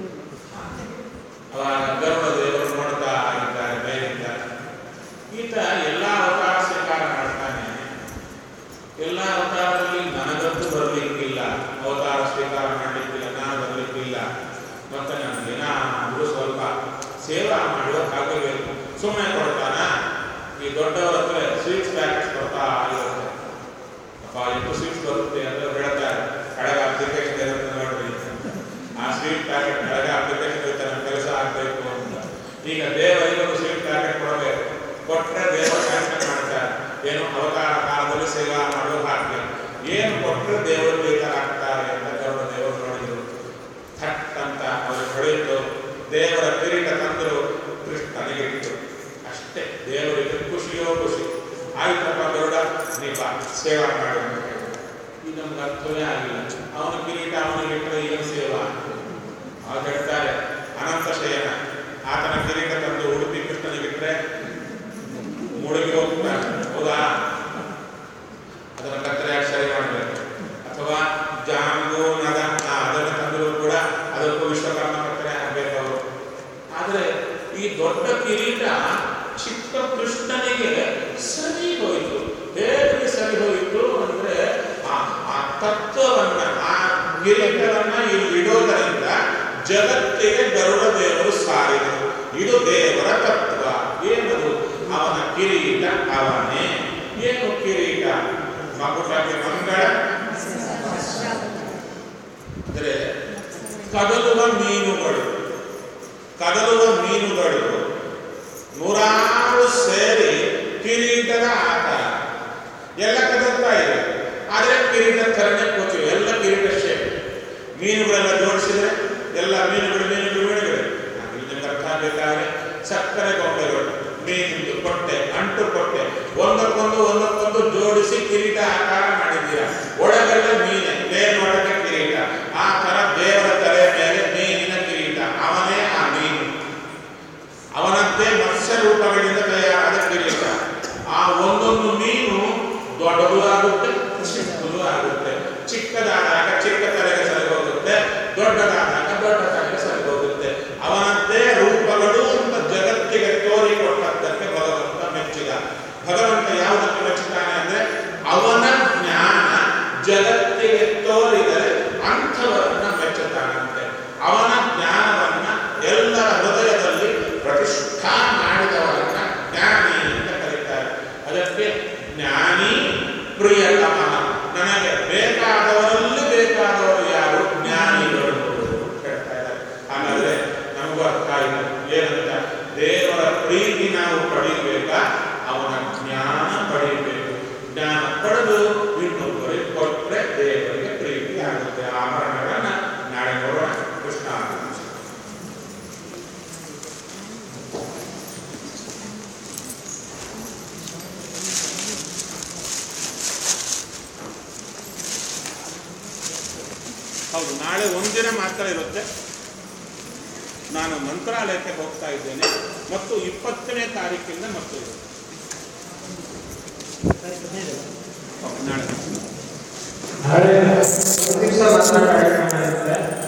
ಅವಾಗ ಗರುಡ ದೇವರು ನೋಡ್ತಾ ಇದ್ದಾರೆ ಮೇಲಿಂದ ಈತ ಎಲ್ಲ ಅವತಾರ ಸ್ವೀಕಾರ ಮಾಡ್ತಾನೆ ಎಲ್ಲ ಅವತಾರದಲ್ಲಿ ನನಗಂತೂ ಬರಲಿಕ್ಕಿಲ್ಲ ಅವತಾರ ಸ್ವೀಕಾರ ಮಾಡಲಿಕ್ಕಿಲ್ಲ ನಾನು ಬರಲಿಕ್ಕಿಲ್ಲ ಮತ್ತೆ ನನಗೇನಾದರೂ ಸ್ವಲ್ಪ ಸೇವಾ ಮಾಡುವ ಆಗಬೇಕು ಸುಮ್ಮನೆ ಕೊಡ್ತಾನ ಈ ದೊಡ್ಡವರ ಹತ್ರ ಸ್ವೀಟ್ಸ್ ಪ್ಯಾಕೆಟ್ಸ್ ಕೊಡ್ತಾ ಇರುತ್ತೆ ಅಪ್ಪ ಎಷ್ಟು ಸ್ವೀಟ್ಸ್ ಬರುತ್ತೆ ಅಂತ ಹೇಳ್ತಾರೆ ಕಡೆಗೆ ಅಪ್ಲಿಕೇಶನ್ ಇರುತ್ತೆ ನೋಡ್ರಿ ಆ ಸ್ವೀಟ್ ಪ್ಯಾಕೆಟ್ ಕೆಳಗೆ ಅಪ್ಲಿಕೇಶನ್ ಇರುತ್ತೆ ನಮ್ಮ ಕೆಲಸ ಆಗಬೇಕು ಅಂತ ಈಗ ದೇವರಿಗೆ ಒಂದು ಸ್ವೀಟ್ ಪ್ಯಾಕೆಟ್ ಕೊಡಬೇಕು ಕೊಟ್ಟರೆ ದೇವ ಸ್ಯಾಂಕ್ಷನ್ ಮಾಡ್ತಾರೆ ಏನು ಅವತಾರ ಕಾಲದಲ್ಲಿ ಸೇವಾ ಮಾಡುವ ಭಾಗ್ಯ ಏನು ಕೊಟ್ಟರೆ ದೇವರು ಬೇಕಾಗ್ತಾರೆ ಅಂತ ಗರುಡ ದೇವರು ನೋಡಿದರು ಥಟ್ ಅಂತ ಅವರು ಹೊಳೆಯಿತು ದೇವರ ಕಿರೀಟ ತಂದರು ಕೃಷ್ಣನಿಗೆ ಇಟ್ಟು ಅಷ್ಟೇ ದೇವರಿಗೆ ಖುಷಿಯೋ ಖುಷಿ ಆಯ್ತಪ್ಪ ಗರುಡ ನೀ ಬಾ ಸೇವಾ ಮಾಡು ಅಂತ ಹೇಳಿದ್ರು. ಇದು ನಮ್ಗೆ ಅರ್ಥವೇ ಆಗಿಲ್ಲ ಅವನ ಕಿರೀಟ ಅವನಿಗೆ ಇಟ್ಟರೆ ಏನು ಸೇವಾ ಆಗ ಹೇಳ್ತಾರೆ ಅನಂತ ಶಯನ ಆತನ ಕಿರೀಟ ತಂದು ಉಡುಪಿ ಕೃಷ್ಣನಿಗಿಟ್ರೆ ಮುಳುಗಿ ಹೋಗ್ತಾನೆ ಹೌದಾ ಅದನ್ನ ಕತ್ತರಿಯಾಗಿ ಸರಿ ಮಾಡಬೇಕು ಅಥವಾ ಜಾಂಬು ನದ ಆ, ಅದನ್ನು ತಂದರೂ ಕೂಡ ಅದಕ್ಕೂ ವಿಶ್ವಕರ್ಮ ಕತ್ತರೆ ಆಗಬೇಕು ಅವರು ಆದರೆ ಈ ದೊಡ್ಡ ಕಿರೀಟ ಚಿಕ್ಕ ಕೃಷ್ಣನಿಗೆ ಸರಿ ಹೋಯಿತು ಹೇಗೆ ಸರಿ ಹೋಯಿತು ಅಂದ್ರೆ ಆ ಆ ತತ್ವವನ್ನ ಆ ಕಿರೀಟವನ್ನ ಇಲ್ಲಿ ಇಡೋದರಿಂದ ಜಗತ್ತಿಗೆ ಗರುಡ ದೇವರು ಸಾರಿದರು ಇದು ದೇವರ ತತ್ವ ಏನದು ಅವನ ಕಿರೀಟ ಅವನೇ ಏನು ಕಿರೀಟ ಮಗುಟಕ್ಕೆ ಮಂಗಳ ಅಂದ್ರೆ ಕದಲುವ ಮೀನುಗಳು ಕದಲುವ ಮೀನುಗಳು ನೂರಾರು ಸೇರಿ ಕಿರೀಟದ ಆಕಾರ ಎಲ್ಲ ಕದಲ್ತಾ ಇದೆ ಆದರೆ ಕಿರೀಟ ಥರನೇ ಕೂತಿವೆ ಎಲ್ಲ ಕಿರೀಟ ಶೇಪ್ ಮೀನುಗಳೆಲ್ಲ ಜೋಡಿಸಿದ್ರೆ ಎಲ್ಲ ಮೀನುಗಳು ಮೀನುಗಳು ಮೀನುಗಳು ನಾನು ಇಲ್ಲಿ ನಿಮ್ಗೆ ಅರ್ಥ ಆಗಬೇಕಾದ್ರೆ ಸಕ್ಕರೆ ಗೊಂಬೆಗಳು ಮೀನಿಂದು ಕೊಟ್ಟೆ ಅಂಟು ಕೊಟ್ಟೆ ಒಂದಕ್ಕೊಂದು ಒಂದಕ್ಕೊಂದು ಜೋಡಿಸಿ ಕಿರೀಟ ಆಕಾರ ಮಾಡಿದ್ದೀರಾ ಒಳಗೆಲ್ಲ ಮೀನೆ ಮೇಲ್ನೊಳಗೆ ಕಿರೀಟ ಕಿರೀಟ ಆ ತರ ದೇವರ ತಲೆ ಮೇಲೆ ಮೀನಿನ ಕಿರೀಟ ಅವನೇ ಆ ಮೀನು ಅವನಂತೆ ಮತ್ಸ್ಯ ರೂಪಗಳಿಂದ ತಯಾರಾದ ಕಿರೀಟ ಆ ಒಂದೊಂದು ಮೀನು ದೊಡ್ಡದು ಆಗುತ್ತೆ ಚಿಕ್ಕದು ಆಗುತ್ತೆ ಚಿಕ್ಕದಾದಾಗ ಚಿಕ್ಕ ತಲೆಗೆ ಸರಿ ಹೋಗುತ್ತೆ ದೊಡ್ಡದಾದಾಗ ದೊಡ್ಡ ತಲೆಗೆ ಸರಿ ಹೋಗುತ್ತೆ ಅವನಂತೆ ರೂಪಗಳು ಅಂತ ಜಗತ್ತಿಗೆ ತೋರಿಕೊಟ್ಟದ್ದಕ್ಕೆ ಭಗವಂತ ಮೆಚ್ಚಿದ ಭಗವಂತ ಯಾವುದಕ್ಕೆ ಮೆಚ್ಚುತ್ತಾನೆ ಅಂದ್ರೆ ಅವನ ಜ್ಞಾನ ಜಗತ್ತಿಗೆ ತೋರಿದರೆ ಅಂಥವರನ್ನ ಮೆಚ್ಚುತ್ತಾನಂತೆ ಅವನ ಜ್ಞಾನವನ್ನ ಎಲ್ಲರ ಹೃದಯದಲ್ಲಿ ಪ್ರತಿಷ್ಠಾ ಮಾಡಿದವರನ್ನ ಜ್ಞಾನಿ ಅಂತ ಕರೀತಾರೆ ಅದಕ್ಕೆ ಜ್ಞಾನಿ ಪ್ರಿಯತಮ ನನಗೆ ಬೇಕಾದವರಲ್ಲಿ ಬೇಕಾದವರು ಯಾರು ಜ್ಞಾನಿಗಳು ಅಂತ ಹೇಳ್ತಾ ಇದ್ದಾರೆ ಹಾಗಾದ್ರೆ ನಮಗೂ ಅರ್ಥ ಆಯಿತು ಏನಂತ ದೇವರ ಪ್ರೀತಿ ನಾವು ಪಡೀಬೇಕಾ ಅವನ ಜ್ಞಾನ ಪಡೀಬೇಕು ಜ್ಞಾನ ಪಡೆದು ಇನ್ನೊಬ್ಬರಿಗೆ ಕೊಟ್ಟರೆ ದೇವರಿಗೆ ಪ್ರೀತಿ ಆಗುತ್ತೆ ಆಭರಣಗಳನ್ನ ನಾಳೆ ನೋಡೋಣ ಕೃಷ್ಣ ಆನಂದ. ಹೌದು ನಾಳೆ ಒಂದಿನ ಮಾತ್ರ ಇರುತ್ತೆ ನಾನು ಮಂತ್ರಾಲಯಕ್ಕೆ ಹೋಗ್ತಾ ಇದ್ದೇನೆ ಮತ್ತು ಇಪ್ಪತ್ತನೇ ತಾರೀಕಿಂದ ಮತ್ತು ಇರುತ್ತೆ ಹೌದು, ನಾಳೆ ನಾಳೆ ಒಂದು ದಿವಸ ಮಾತ್ರ ಕಾರ್ಯಕ್ರಮ ಇರುತ್ತೆ.